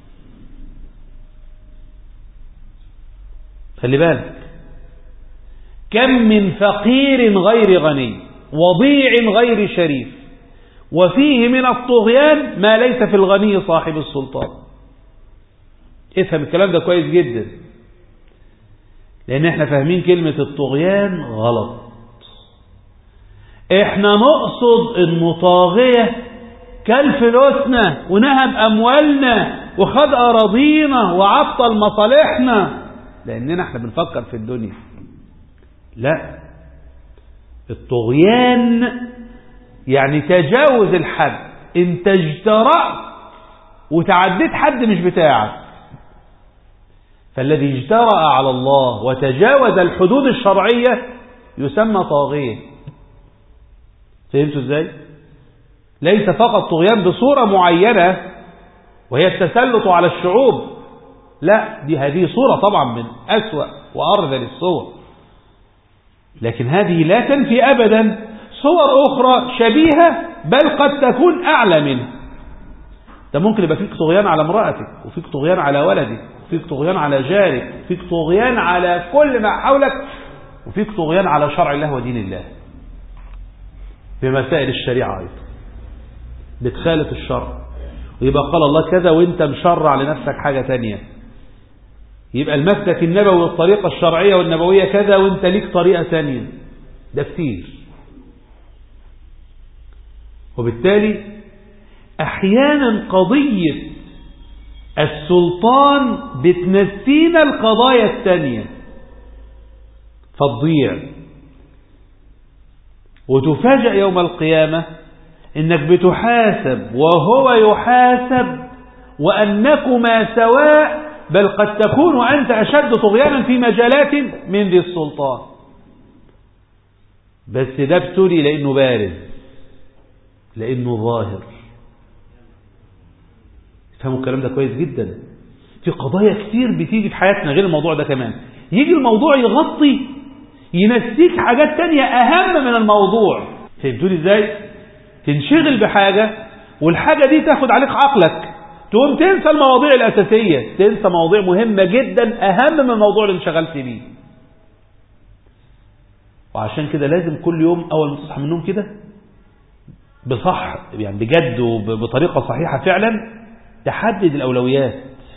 خلي بالك كم من فقير غير غني وضيع غير شريف وفيه من الطغيان ما ليس في الغني صاحب السلطان افهم الكلام ده كويس جدا لان احنا فاهمين كلمة الطغيان غلط احنا نقصد انه طاغية كل فلوسنا ونهب اموالنا وخد اراضينا وعطل مصالحنا لاننا احنا بنفكر في الدنيا لا الطغيان يعني تجاوز الحد انت اجترأت وتعديت حد مش بتاعك فالذي اجترأ على الله وتجاوز الحدود الشرعية يسمى طاغية فهمتوا ازاي ليس فقط طغيان بصورة معينة وهي التسلط على الشعوب لا دي هذه صورة طبعا من أسوأ وأرذل الصور لكن هذه لا تنفي أبدا صور أخرى شبيهة بل قد تكون أعلى منه ده ممكن يبقى فيك طغيان على امرأتك وفيك طغيان على ولدك وفيك طغيان على جارك وفيك طغيان على كل ما حولك وفيك طغيان على شرع الله ودين الله بمسائل الشريعة أيضا بتخالف الشرع ويبقى قال الله كذا وانت مشرع لنفسك حاجة تانية يبقى المسلك النبوي والطريقة الشرعية والنبوية كذا وانت ليك طريقة ثانية ده كتير وبالتالي احيانا قضية السلطان بتنسينا القضايا الثانية فتضيع وتفاجأ يوم القيامة انك بتحاسب وهو يحاسب وانكما سواء بل قد تكون أنت أشد طغيانا في مجالات من ذي السلطان بس ده ابتلي لأنه بارز لأنه ظاهر فهموا الكلام ده كويس جدا في قضايا كتير بتيجي في حياتنا غير الموضوع ده كمان يجي الموضوع يغطي ينسيك حاجات تانية أهم من الموضوع فهمتوني ازاي تنشغل بحاجة والحاجة دي تاخد عليك عقلك تقوم تنسى المواضيع الأساسية تنسى مواضيع مهمة جدا أهم من الموضوع اللي انشغلت بيه وعشان كده لازم كل يوم أول ما تصحى من النوم كده بصح يعني بجد وبطريقة صحيحة فعلا تحدد الأولويات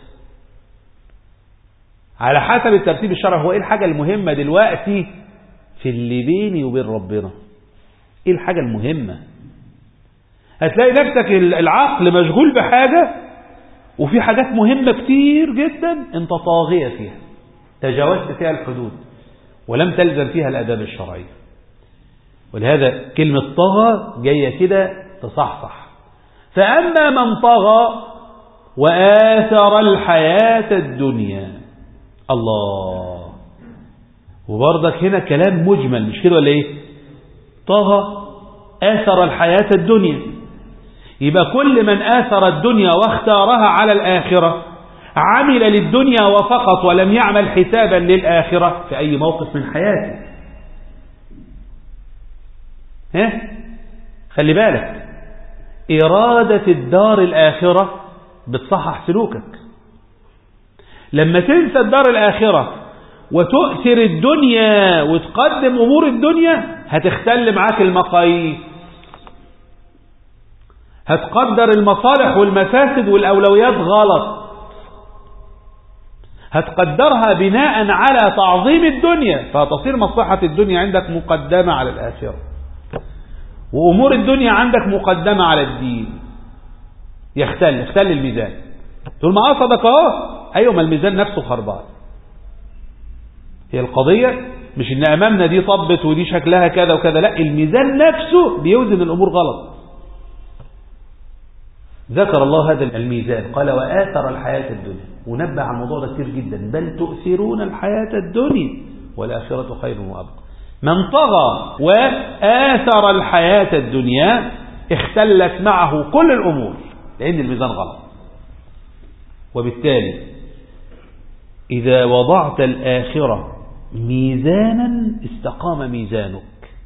على حسب الترتيب الشرعي هو ايه الحاجة المهمة دلوقتي في اللي بيني وبين ربنا ايه الحاجة المهمة هتلاقي نفسك العقل مشغول بحاجة وفي حاجات مهمة كتير جدا انت طاغية فيها تجاوزت فيها الحدود ولم تلزم فيها الأداب الشرعية ولهذا كلمة طغى جاية كده تصحصح فأما من طغى وآثر الحياة الدنيا الله وبرضك هنا كلام مجمل مش كده ولا ايه طغى آثر الحياة الدنيا يبقى كل من آثر الدنيا واختارها على الآخرة عمل للدنيا وفقط ولم يعمل حسابا للآخرة في أي موقف من حياته ها خلي بالك إرادة الدار الآخرة بتصحح سلوكك لما تنسى الدار الآخرة وتؤثر الدنيا وتقدم أمور الدنيا هتختل معاك المقاييس هتقدر المصالح والمفاسد والأولويات غلط هتقدرها بناء على تعظيم الدنيا فتصير مصلحة الدنيا عندك مقدمة على الآخرة وأمور الدنيا عندك مقدمة على الدين يختل يختل الميزان تقول ما قصدك اهو ايوه ما الميزان نفسه خربان هي القضية مش ان امامنا دي طبت ودي شكلها كذا وكذا لا الميزان نفسه بيوزن الامور غلط ذكر الله هذا الميزان قال وآثر الحياة الدنيا ونبه على الموضوع ده كتير جدا بل تؤثرون الحياة الدنيا والآخرة خير وأبقى من طغى وآثر الحياة الدنيا اختلت معه كل الأمور لأن الميزان غلط وبالتالي إذا وضعت الآخرة ميزانا استقام ميزانك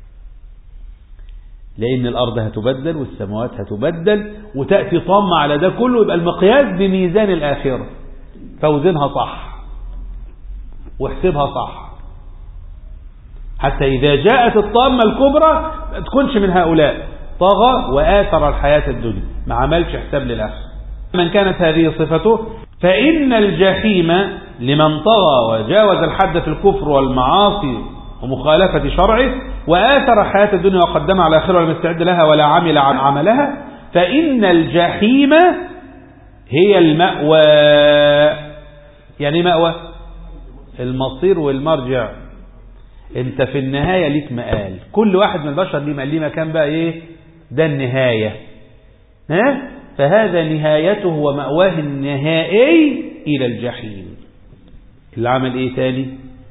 لأن الأرض هتبدل والسماوات هتبدل وتأتي طامة على ده كله يبقى المقياس بميزان الآخرة فوزنها صح واحسبها صح حتى إذا جاءت الطامة الكبرى ما تكونش من هؤلاء طغى وآثر الحياة الدنيا ما عملش حساب للآخر من كانت هذه صفته فإن الجحيم لمن طغى وجاوز الحد في الكفر والمعاصي ومخالفة شرعه وآثر حياة الدنيا وقدمها على الآخرة ولم يستعد لها ولا عمل عن عملها فإن الجحيم هي المأوى يعني مأوى المصير والمرجع انت في النهاية ليك مقال كل واحد من البشر ليه ليه مكان بقى ايه ده النهاية ها فهذا نهايته ومأواه النهائي إلى الجحيم اللي عمل ايه تاني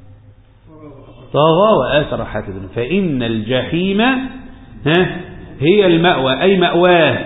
طغى وآثر حياة الدنيا فإن الجحيم ها هي المأوى أي مأواه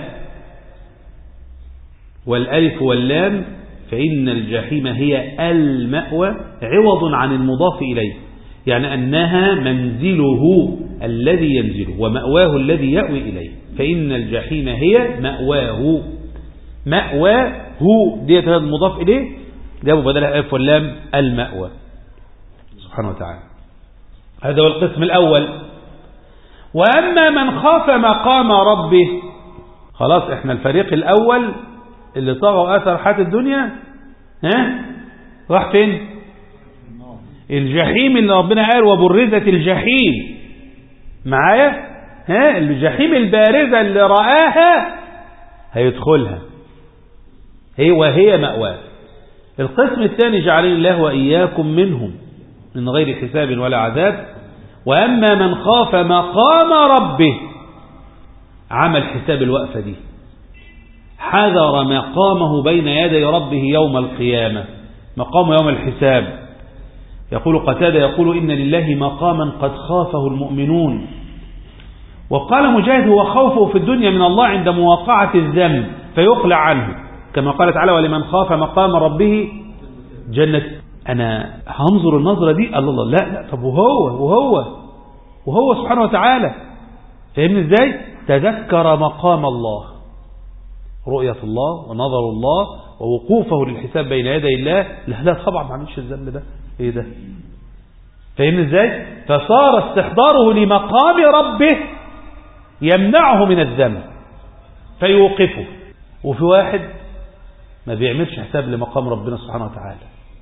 والألف واللام فإن الجحيم هي المأوى عوض عن المضاف إليه يعني أنها منزله الذي ينزله ومأواه الذي يأوي إليه فإن الجحيم هي مأواه مأواه ديت هذا المضاف إليه جابوا بدلها ألف واللام المأوى سبحانه وتعالى هذا هو القسم الأول وأما من خاف مقام ربه خلاص احنا الفريق الأول اللي طغوا أثر حياة الدنيا ها راح فين الجحيم اللي ربنا قال وبرزت الجحيم معايا ها الجحيم البارزة اللي رآها هيدخلها هي وهي مأواه القسم الثاني جعلين الله وإياكم منهم من غير حساب ولا عذاب وأما من خاف مقام ربه عمل حساب الوقفة دي حذر مقامه بين يدي ربه يوم القيامة مقام يوم الحساب يقول قتادة يقول إن لله مقاما قد خافه المؤمنون وقال مجاهد هو خوفه في الدنيا من الله عند مواقعة الذنب فيقلع عنه كما قال تعالى ولمن خاف مقام ربه جنة أنا هنظر النظرة دي الله الله لا لا طب وهو وهو وهو سبحانه وتعالى فهمني ازاي تذكر مقام الله رؤية الله ونظر الله ووقوفه للحساب بين يدي الله لا لا طبعا ما عملش الذنب ده ايه ده فهمني ازاي فصار استحضاره لمقام ربه يمنعه من الذنب فيوقفه وفي واحد ما بيعملش حساب لمقام ربنا سبحانه وتعالى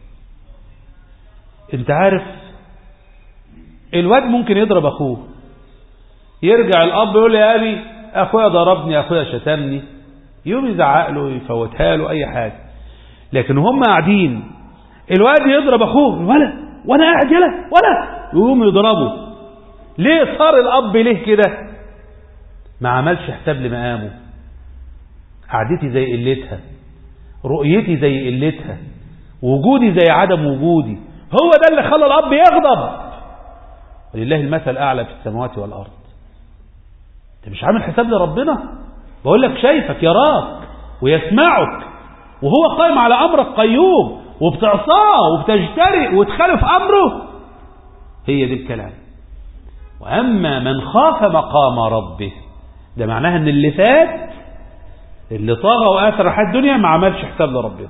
انت عارف الواد ممكن يضرب اخوه يرجع الاب يقول يا ابي اخويا ضربني اخويا شتمني يوم يزعق له يفوتها له اي حاجه لكن هم قاعدين الواد يضرب اخوه ولا وانا قاعد يلا ولا يقوم يضربه ليه صار الاب ليه كده ما عملش حساب لمقامه قعدتي زي قلتها رؤيتي زي قلتها وجودي زي عدم وجودي هو ده اللي خلى الأب يغضب ولله المثل أعلى في السماوات والأرض انت مش عامل حساب لربنا بقول لك شايفك يراك ويسمعك وهو قائم على أمرك قيوم وبتعصاه وبتجترئ وتخالف أمره هي دي الكلام وأما من خاف مقام ربه ده معناها ان اللي فات اللي طاغى وآثر حياة الدنيا ما عملش حساب لربنا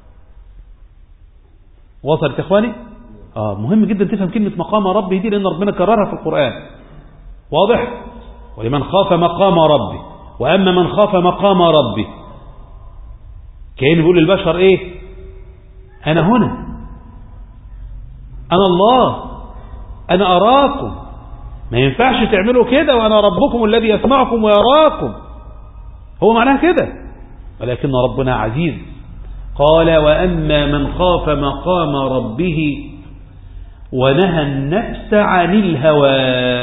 وصلت يا اخواني اه مهم جدا تفهم كلمة مقام ربه دي لان ربنا كررها في القرآن واضح ولمن خاف مقام ربه واما من خاف مقام ربه كأنه بيقول للبشر ايه انا هنا انا الله انا اراكم ما ينفعش تعملوا كده وانا ربكم الذي يسمعكم ويراكم هو معناها كده ولكن ربنا عزيز قال وأما من خاف مقام ربه ونهى النفس عن الهوى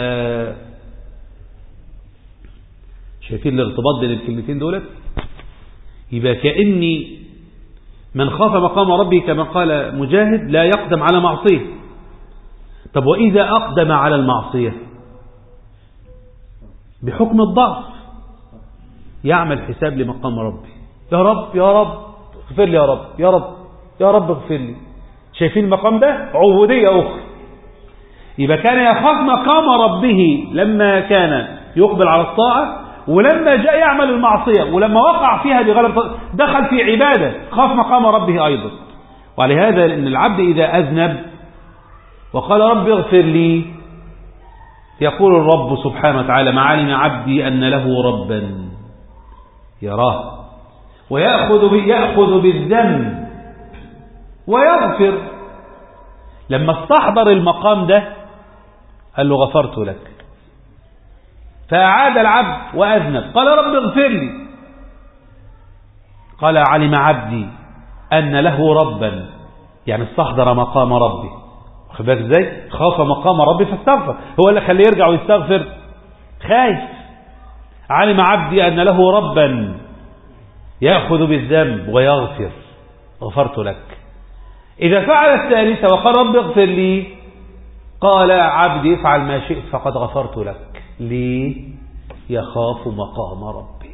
شايفين الارتباط بين الكلمتين دولت يبقى كأني من خاف مقام ربه كما قال مجاهد لا يقدم على معصية طب وإذا أقدم على المعصية بحكم الضعف يعمل حساب لمقام ربي يا رب يا رب اغفر لي يا رب يا رب يا رب اغفر لي شايفين المقام ده عبودية أخرى يبقى كان يخاف مقام ربه لما كان يقبل على الطاعة ولما جاء يعمل المعصية ولما وقع فيها بغلط دخل في عبادة خاف مقام ربه أيضا ولهذا لأن العبد إذا أذنب وقال رب اغفر لي يقول الرب سبحانه وتعالى ما علم عبدي أن له ربا يراه ويأخذ يأخذ بالذنب ويغفر لما استحضر المقام ده قال له غفرت لك فأعاد العبد وأذنب قال رب اغفر لي قال علم عبدي أن له ربا يعني استحضر مقام ربي واخد بالك ازاي خاف مقام ربي فاستغفر هو اللي خليه يرجع ويستغفر خايف علم عبدي أن له ربا يأخذ بالذنب ويغفر غفرت لك إذا فعل الثالثة وقال رب اغفر لي قال عبدي افعل ما شئت فقد غفرت لك ليه يخاف مقام ربي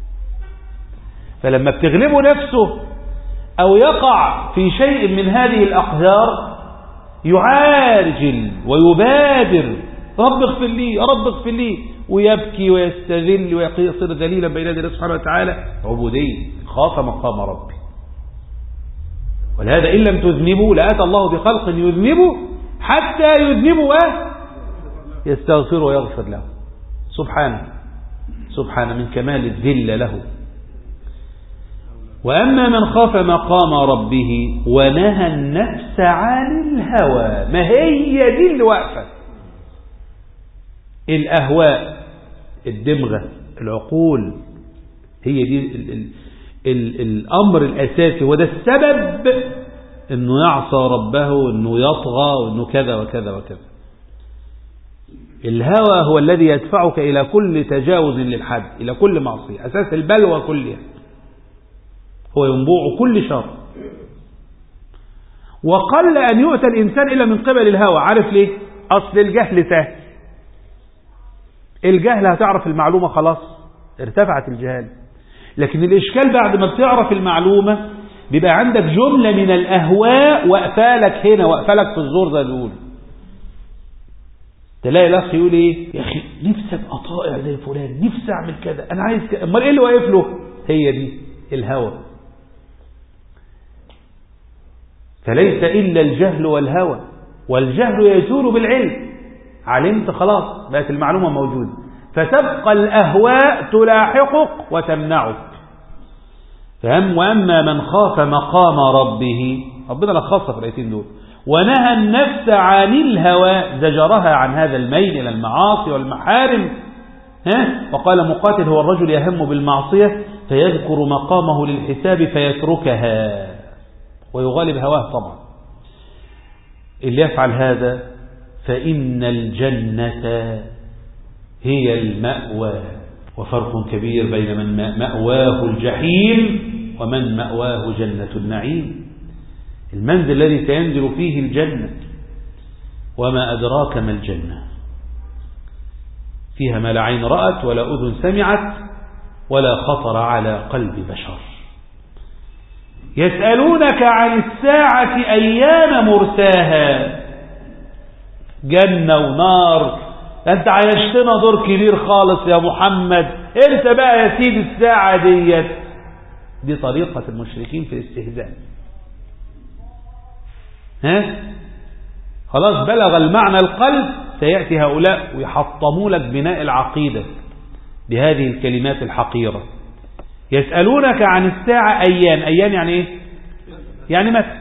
فلما بتغلبه نفسه أو يقع في شيء من هذه الأقدار يعاجل ويبادر رب اغفر لي يا رب اغفر لي ويبكي ويستذل ويصير ذليلا بين يدي الله سبحانه وتعالى عبودية خاف مقام ربي ولهذا إن لم تذنبوا لأتى الله بخلق يذنبوا حتى يذنبوا يستغفر ويغفر له سبحانه سبحانه من كمال الذل له وأما من خاف مقام ربه ونهى النفس عن الهوى ما هي دي اللي واقفة الأهواء الدمغة العقول هي دي ال ال ال الأمر الأساسي وده السبب أنه يعصى ربه وأنه يطغى وأنه كذا وكذا وكذا الهوى هو الذي يدفعك إلى كل تجاوز للحد إلى كل معصية أساس البلوى كلها هو ينبوع كل شر وقل أن يؤتى الإنسان إلا من قبل الهوى عارف ليه أصل الجهل سهل الجهل هتعرف المعلومة خلاص ارتفعت الجهال لكن الإشكال بعد ما بتعرف المعلومة بيبقى عندك جملة من الأهواء وأقفالك هنا وأقفالك في الزور زي دول تلاقي الأخ يقول إيه يا أخي نفسي أبقى طائع زي فلان نفسي أعمل كذا أنا عايز كذا أمال إيه اللي واقف له هي دي الهوى فليس إلا الجهل والهوى والجهل يزول بالعلم علمت خلاص بقت المعلومة موجودة فتبقى الأهواء تلاحقك وتمنعك فهم وأما من خاف مقام ربه ربنا لخصها في الآيتين دول ونهى النفس عن الهوى زجرها عن هذا الميل إلى المعاصي والمحارم ها؟ وقال مقاتل هو الرجل يهم بالمعصية فيذكر مقامه للحساب فيتركها ويغالب هواه طبعا اللي يفعل هذا فإن الجنة هي المأوى وفرق كبير بين من مأواه الجحيم ومن مأواه جنة النعيم المنزل الذي سينزل فيه الجنة وما أدراك ما الجنة فيها ما لا عين رأت ولا أذن سمعت ولا خطر على قلب بشر يسألونك عن الساعة أيام مرساها جنة ونار أنت عايشتنا دور كبير خالص يا محمد انت بقى يا سيدي الساعة ديت دي طريقة المشركين في الاستهزاء ها خلاص بلغ المعنى القلب سيأتي هؤلاء ويحطموا لك بناء العقيدة بهذه الكلمات الحقيرة يسألونك عن الساعة أيام أيام يعني إيه يعني متى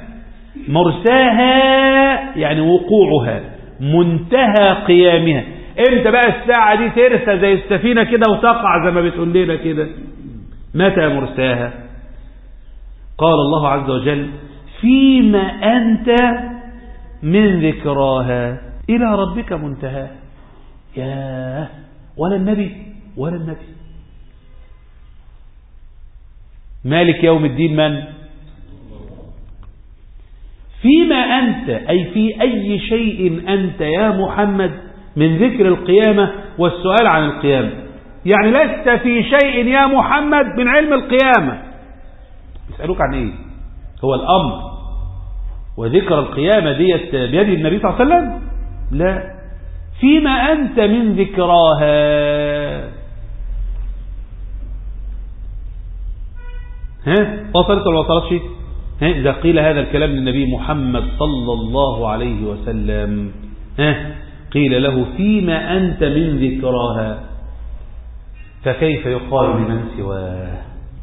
مرساها يعني وقوعها منتهى قيامها امتى بقى الساعة دي ترسى زي السفينة كده وتقع زي ما بتقول لنا كده متى مرساها قال الله عز وجل فيما أنت من ذكراها إلى ربك منتهى يا ولا النبي ولا النبي مالك يوم الدين من فيما أنت أي في أي شيء أنت يا محمد من ذكر القيامة والسؤال عن القيامة يعني لست في شيء يا محمد من علم القيامة يسألوك عن ايه هو الأمر وذكر القيامة ديت بيد النبي صلى الله عليه وسلم لا فيما أنت من ذكراها ها وصلت ولا وصلتش ها إذا قيل هذا الكلام للنبي محمد صلى الله عليه وسلم ها قيل له فيما أنت من ذكراها فكيف يقال لمن سواه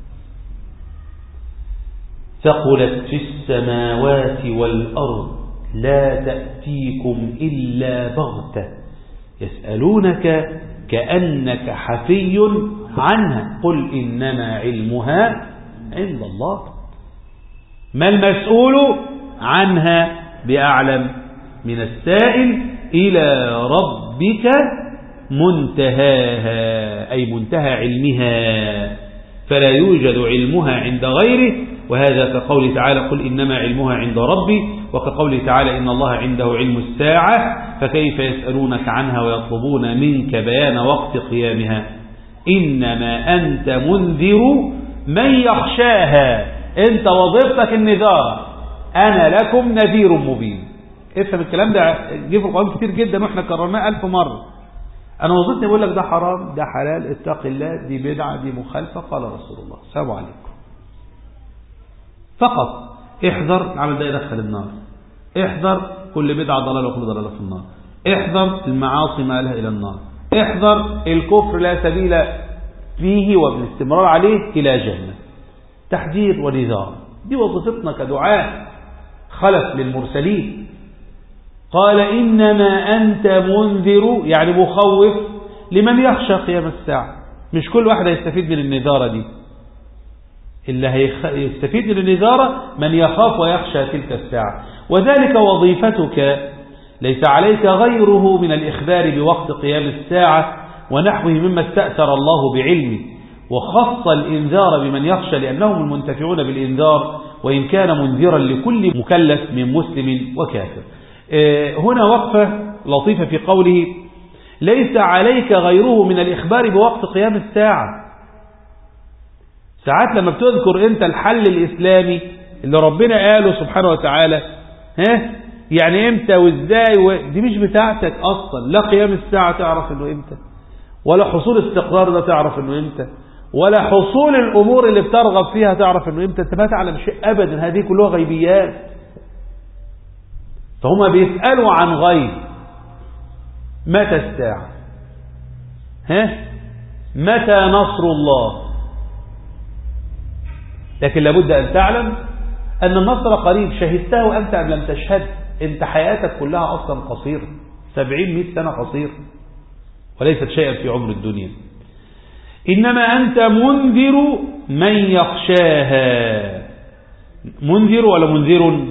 ثقلت في السماوات والأرض لا تأتيكم إلا بغتة يسألونك كأنك حفي عنها قل إنما علمها عند الله ما المسؤول عنها بأعلم من السائل إلى ربك منتهاها أي منتهى علمها فلا يوجد علمها عند غيره وهذا كقول تعالى قل إنما علمها عند ربي وكقول تعالى إن الله عنده علم الساعة فكيف يسألونك عنها ويطلبون منك بيان وقت قيامها إنما أنت منذر من يخشاها أنت وظيفتك النذار أنا لكم نذير مبين افهم الكلام ده جه في القرآن كتير جدا واحنا كررناه ألف مرة أنا وظيفتي بقول لك ده حرام ده حلال اتق الله دي بدعة دي مخالفة قال رسول الله السلام عليكم فقط احذر العمل ده يدخل النار احذر كل بدعة ضلالة وكل ضلالة في النار احذر المعاصي ما لها إلى النار احذر الكفر لا سبيل فيه وبالاستمرار عليه إلى جنة تحذير ونذار دي وظيفتنا كدعاء خلف للمرسلين قال إنما أنت منذر يعني مخوف لمن يخشى قيام الساعة مش كل واحد هيستفيد من النذارة دي اللي هيستفيد من النذارة من يخاف ويخشى تلك الساعة وذلك وظيفتك ليس عليك غيره من الإخبار بوقت قيام الساعة ونحوه مما استأثر الله بعلمه وخص الإنذار بمن يخشى لأنهم المنتفعون بالإنذار وإن كان منذرا لكل مكلف من مسلم وكافر هنا وقفة لطيفة في قوله ليس عليك غيره من الإخبار بوقت قيام الساعة ساعات لما بتذكر انت الحل الإسلامي اللي ربنا قاله سبحانه وتعالى ها يعني امتى وازاي و... دي مش بتاعتك اصلا لا قيام الساعة تعرف انه امتى ولا حصول استقرار ده تعرف انه امتى ولا حصول الامور اللي بترغب فيها تعرف انه امتى انت ما تعلم شيء ابدا هذه كلها غيبيات فهم بيسألوا عن غيب متى الساعة ها متى نصر الله لكن لابد أن تعلم أن النصر قريب شهدته أنت أم لم تشهد أنت حياتك كلها أصلا قصيرة سبعين مئة سنة قصيرة وليست شيئا في عمر الدنيا إنما أنت منذر من يخشاها منذر ولا منذر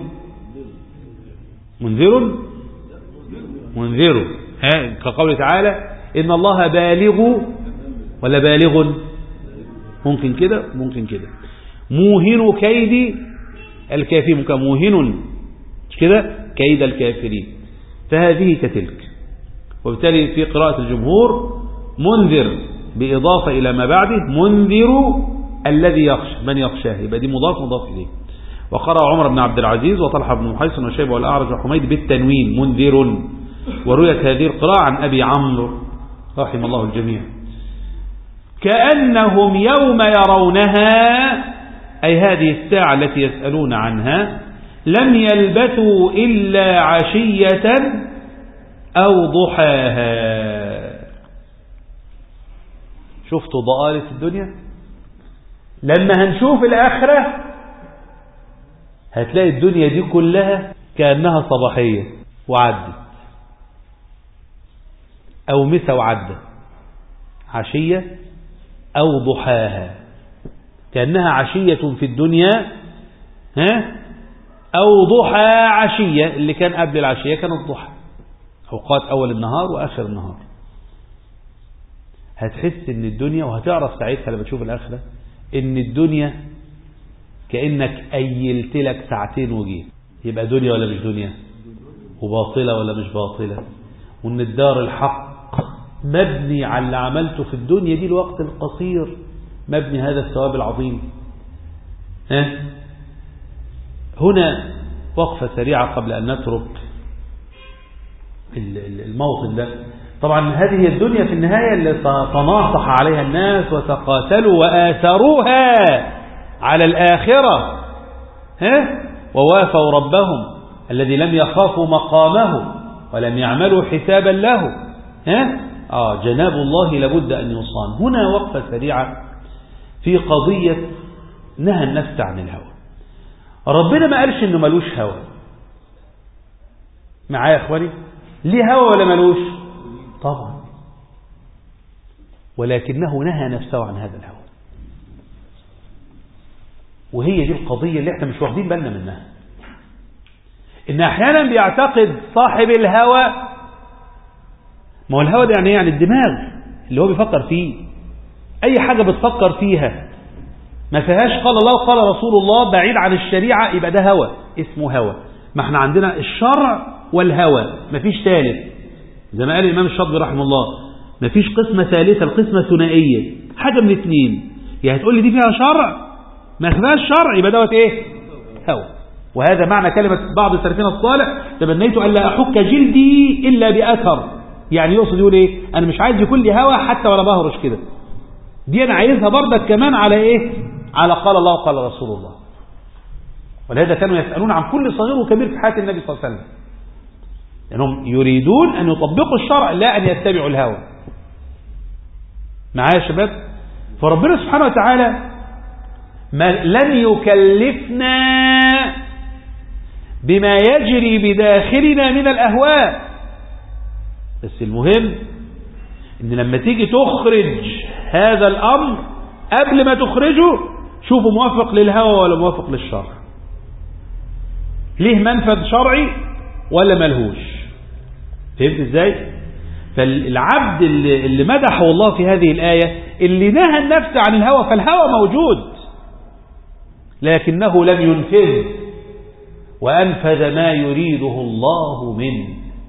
منذر منذر ها كقول تعالى إن الله بالغ ولا بالغ ممكن كده ممكن كده موهن كيد الكافرين موهن مش كده كيد الكافرين فهذه كتلك وبالتالي في قراءة الجمهور منذر بإضافة إلى ما بعده منذر الذي يخشى من يخشاه يبقى دي مضاف مضاف إليه وقرأ عمر بن عبد العزيز وطلحة بن محيصن وشيب والأعرج وحميد بالتنوين منذر ورويت هذه القراءة عن أبي عمرو رحم الله الجميع كأنهم يوم يرونها أي هذه الساعة التي يسألون عنها لم يلبثوا إلا عشية أو ضحاها شفتوا ضآلة الدنيا لما هنشوف الآخرة هتلاقي الدنيا دي كلها كأنها صباحية وعدت أو مسا وعدت عشية أو ضحاها كأنها عشية في الدنيا ها أو ضحى عشية اللي كان قبل العشية كان الضحى أوقات أول النهار وآخر النهار هتحس ان الدنيا وهتعرف ساعتها لما تشوف الآخرة ان الدنيا كأنك أيلت لك ساعتين وجيت يبقى دنيا ولا مش دنيا وباطلة ولا مش باطلة وان الدار الحق مبني على اللي عملته في الدنيا دي الوقت القصير مبني هذا الثواب العظيم ها هنا وقفة سريعة قبل أن نترك الموطن ده طبعا هذه هي الدنيا في النهاية اللي تناصح عليها الناس وتقاتلوا وآثروها على الآخرة ها ووافوا ربهم الذي لم يخافوا مقامه ولم يعملوا حسابا له ها آه جناب الله لابد أن يصان هنا وقفة سريعة في قضية نهى النفس عن الهوى ربنا ما قالش انه ملوش هوى معايا يا اخواني ليه هوى ولا ملوش طبعا ولكنه نهى نفسه عن هذا الهوى وهي دي القضية اللي احنا مش واخدين بالنا منها ان احيانا بيعتقد صاحب الهوى ما هو الهوى ده يعني يعني الدماغ اللي هو بيفكر فيه اي حاجة بتفكر فيها ما فيهاش قال الله وقال رسول الله بعيد عن الشريعة يبقى ده هوى اسمه هوى ما احنا عندنا الشرع والهوى ما فيش ثالث زي ما قال الإمام الشاطبي رحمه الله ما فيش قسمة ثالثة القسمة ثنائية حاجة من اثنين يا هتقول لي دي فيها شرع ما فيهاش شرع يبقى دوت ايه هوى وهذا معنى كلمة بعض السلفين الصالح تمنيت ألا أحك جلدي إلا بأثر يعني يقصد يقول ايه أنا مش عايز يكون لي هوى حتى ولا بهرش كده دي أنا عايزها برضك كمان على ايه على قال الله وقال رسول الله ولهذا كانوا يسألون عن كل صغير وكبير في حياة النبي صلى الله عليه وسلم لأنهم يريدون أن يطبقوا الشرع لا أن يتبعوا الهوى معايا يا شباب فربنا سبحانه وتعالى ما لن يكلفنا بما يجري بداخلنا من الأهواء بس المهم ان لما تيجي تخرج هذا الأمر قبل ما تخرجه شوفوا موافق للهوى ولا موافق للشرع ليه منفذ شرعي ولا ملهوش فهمت ازاي فالعبد اللي, اللي مدحه الله في هذه الآية اللي نهى النفس عن الهوى فالهوى موجود لكنه لم ينفذ وأنفذ ما يريده الله منه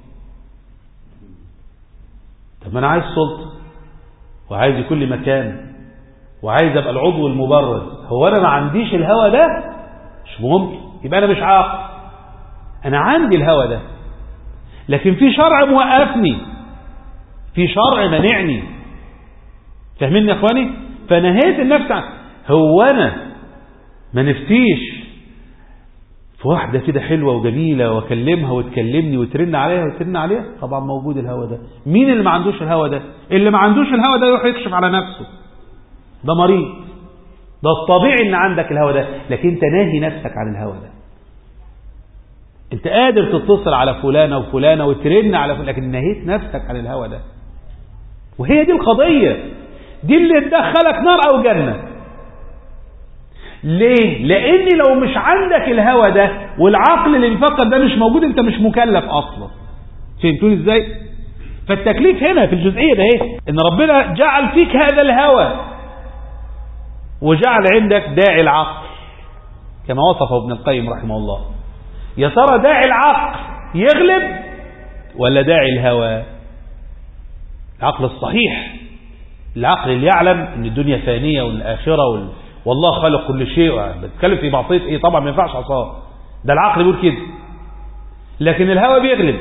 طب ما أنا عايز سلطة وعايز كل مكان وعايز أبقى العضو المبرز هو أنا ما عنديش الهوى ده مش ممكن يبقى أنا مش عاقل أنا عندي الهوى ده لكن في شرع موقفني في شرع منعني فاهمين يا اخواني فنهيت النفس عن هو انا ما نفتيش في واحدة كده حلوة وجميلة واكلمها وتكلمني وترن عليها وترن عليها طبعا موجود الهوى ده مين اللي ما عندوش الهوى ده اللي ما عندوش الهوى ده يروح يكشف على نفسه ده مريض ده الطبيعي ان عندك الهوى ده لكن انت ناهي نفسك عن الهوى ده انت قادر تتصل على فلانة وفلانة وترن على فلانة لكن نهيت نفسك عن الهوى ده وهي دي القضية دي اللي تدخلك نار او جنة ليه لان لو مش عندك الهوى ده والعقل اللي بيفكر ده مش موجود انت مش مكلف اصلا فهمتوني ازاي فالتكليف هنا في الجزئية ده ايه ان ربنا جعل فيك هذا الهوى وجعل عندك داعي العقل كما وصفه ابن القيم رحمه الله يا ترى داعي العقل يغلب ولا داعي الهوى العقل الصحيح العقل اللي يعلم ان الدنيا فانية والآخرة وال... والله خلق كل شيء بتتكلم في معصية ايه طبعا ما ينفعش عصاه ده العقل بيقول كده لكن الهوى بيغلب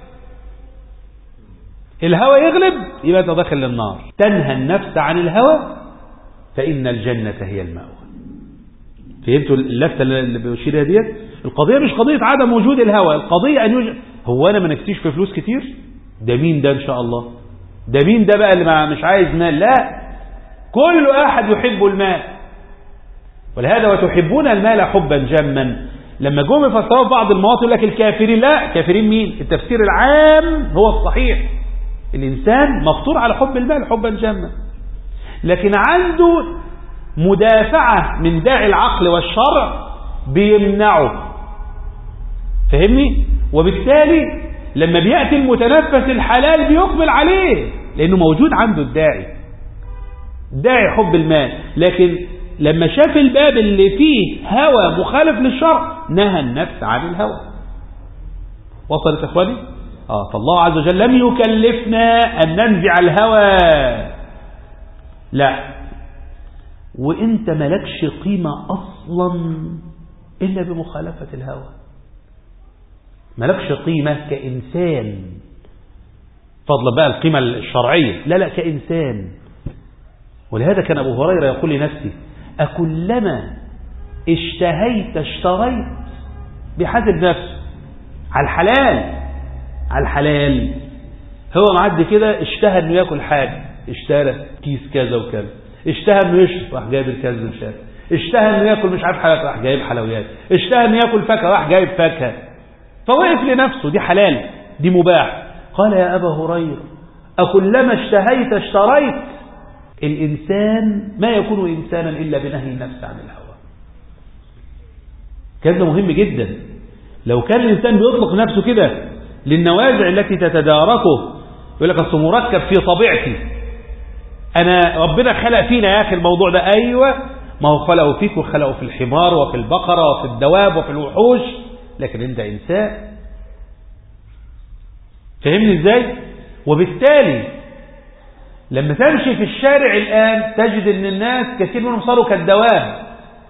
الهوى يغلب يبقى انت داخل للنار تنهى النفس عن الهوى فإن الجنة هي المأوى فهمتوا اللفتة اللي بشيرها ديت القضية مش قضية عدم وجود الهوى القضية أن يوجد هو أنا ما نكتيش في فلوس كتير ده مين ده إن شاء الله ده مين ده بقى اللي ما مش عايز مال لا كل أحد يحب المال ولهذا وتحبون المال حبا جما لما جم يفسروا في بعض المواطن يقول لك الكافرين لا كافرين مين التفسير العام هو الصحيح الإنسان مفطور على حب المال حبا جما لكن عنده مدافعة من داعي العقل والشرع بيمنعه فهمني وبالتالي لما بيأتي المتنفس الحلال بيقبل عليه لأنه موجود عنده الداعي داعي حب المال لكن لما شاف الباب اللي فيه هوى مخالف للشرع نهى النفس عن الهوى وصلت اخواني اه فالله عز وجل لم يكلفنا ان ننزع الهوى لا وانت ملكش قيمة اصلا الا بمخالفة الهوى ملكش قيمة كإنسان فضلا بقى القيمة الشرعية لا لا كإنسان ولهذا كان أبو هريرة يقول لنفسه أكلما اشتهيت اشتريت بحسب نفسه على الحلال على الحلال هو معدي كده اشتهى انه ياكل حاجة اشترى كيس كذا وكذا اشتهى انه يشرب راح جايب الكذا والشارع اشتهى انه ياكل مش عارف حاجة راح جايب حلويات اشتهى انه ياكل فاكهة راح جايب فاكهة فوقف لنفسه دي حلال دي مباح قال يا أبا هريرة أكلما اشتهيت اشتريت الإنسان ما يكون إنسانا إلا بنهي النفس عن الهوى كذا مهم جدا لو كان الإنسان بيطلق نفسه كده للنوازع التي تتداركه يقول لك أصل مركب في طبيعتي أنا ربنا خلق فينا يا أخي الموضوع ده أيوة ما هو خلقه فيك وخلقه في الحمار وفي البقرة وفي الدواب وفي الوحوش لكن أنت إنسان فهمني إزاي وبالتالي لما تمشي في الشارع الآن تجد أن الناس كثير منهم صاروا كالدواب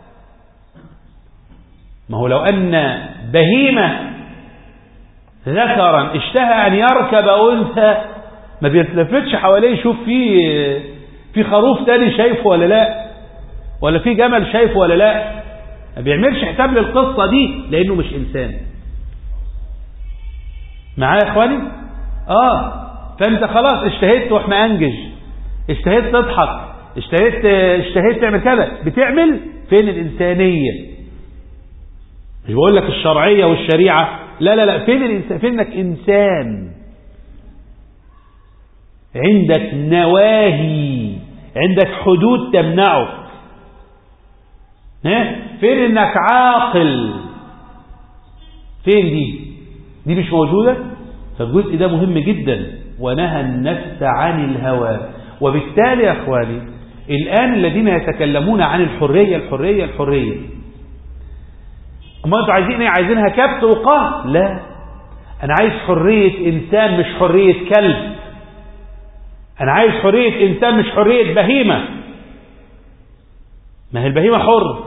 ما هو لو أن بهيمة ذكرا اشتهى أن يركب أنثى ما بيتلفتش حواليه يشوف في في خروف تاني شايفه ولا لا ولا في جمل شايفه ولا لا ما بيعملش حساب للقصة دي لأنه مش إنسان معايا يا إخواني آه فأنت خلاص اشتهيت تروح مأنجج اشتهيت تضحك اشتهيت اشتهيت تعمل كذا بتعمل فين الإنسانية مش بقول لك الشرعية والشريعة لا لا لا فين الإنسان فينك إنسان عندك نواهي عندك حدود تمنعك ها فين انك عاقل فين دي دي مش موجودة فالجزء ده مهم جدا ونهى النفس عن الهوى وبالتالي يا اخواني الآن الذين يتكلمون عن الحرية الحرية الحرية ما انتوا عايزين ايه عايزينها كبت وقهر لا انا عايز حرية انسان مش حرية كلب انا عايز حرية انسان مش حرية بهيمة ما هي البهيمة حر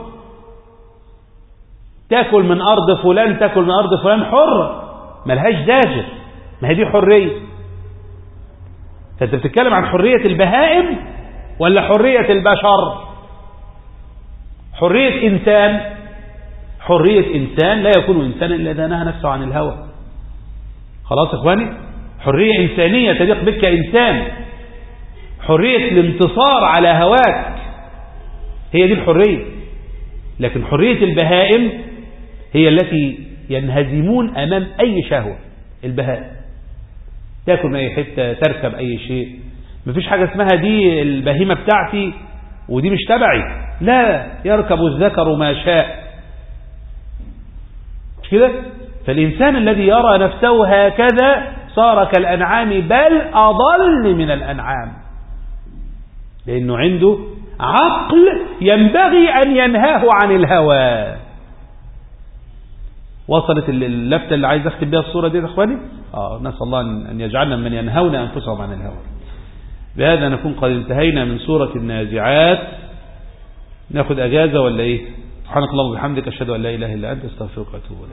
تاكل من ارض فلان تاكل من ارض فلان حرة ملهاش داجر ما هي دي حرية فانت بتتكلم عن حرية البهائم ولا حرية البشر حرية انسان حرية انسان لا يكون انسانا الا اذا نهى نفسه عن الهوى خلاص يا اخواني حرية انسانية تليق بك كانسان حرية الانتصار على هواك هي دي الحرية لكن حرية البهائم هي التي ينهزمون أمام أي شهوة البهائم تاكل من أي حتة تركب أي شيء مفيش حاجة اسمها دي البهيمة بتاعتي ودي مش تبعي لا يركب الذكر ما شاء مش كده فالإنسان الذي يرى نفسه هكذا صار كالأنعام بل أضل من الأنعام لأنه عنده عقل ينبغي أن ينهاه عن الهوى وصلت اللفتة اللي عايز أختم بها الصورة دي يا إخواني آه نسأل الله أن يجعلنا من ينهون أنفسهم عن الهوى بهذا نكون قد انتهينا من سورة النازعات ناخد أجازة ولا إيه سبحانك اللهم وبحمدك أشهد أن لا إله إلا أنت استغفرك وأتوب إليك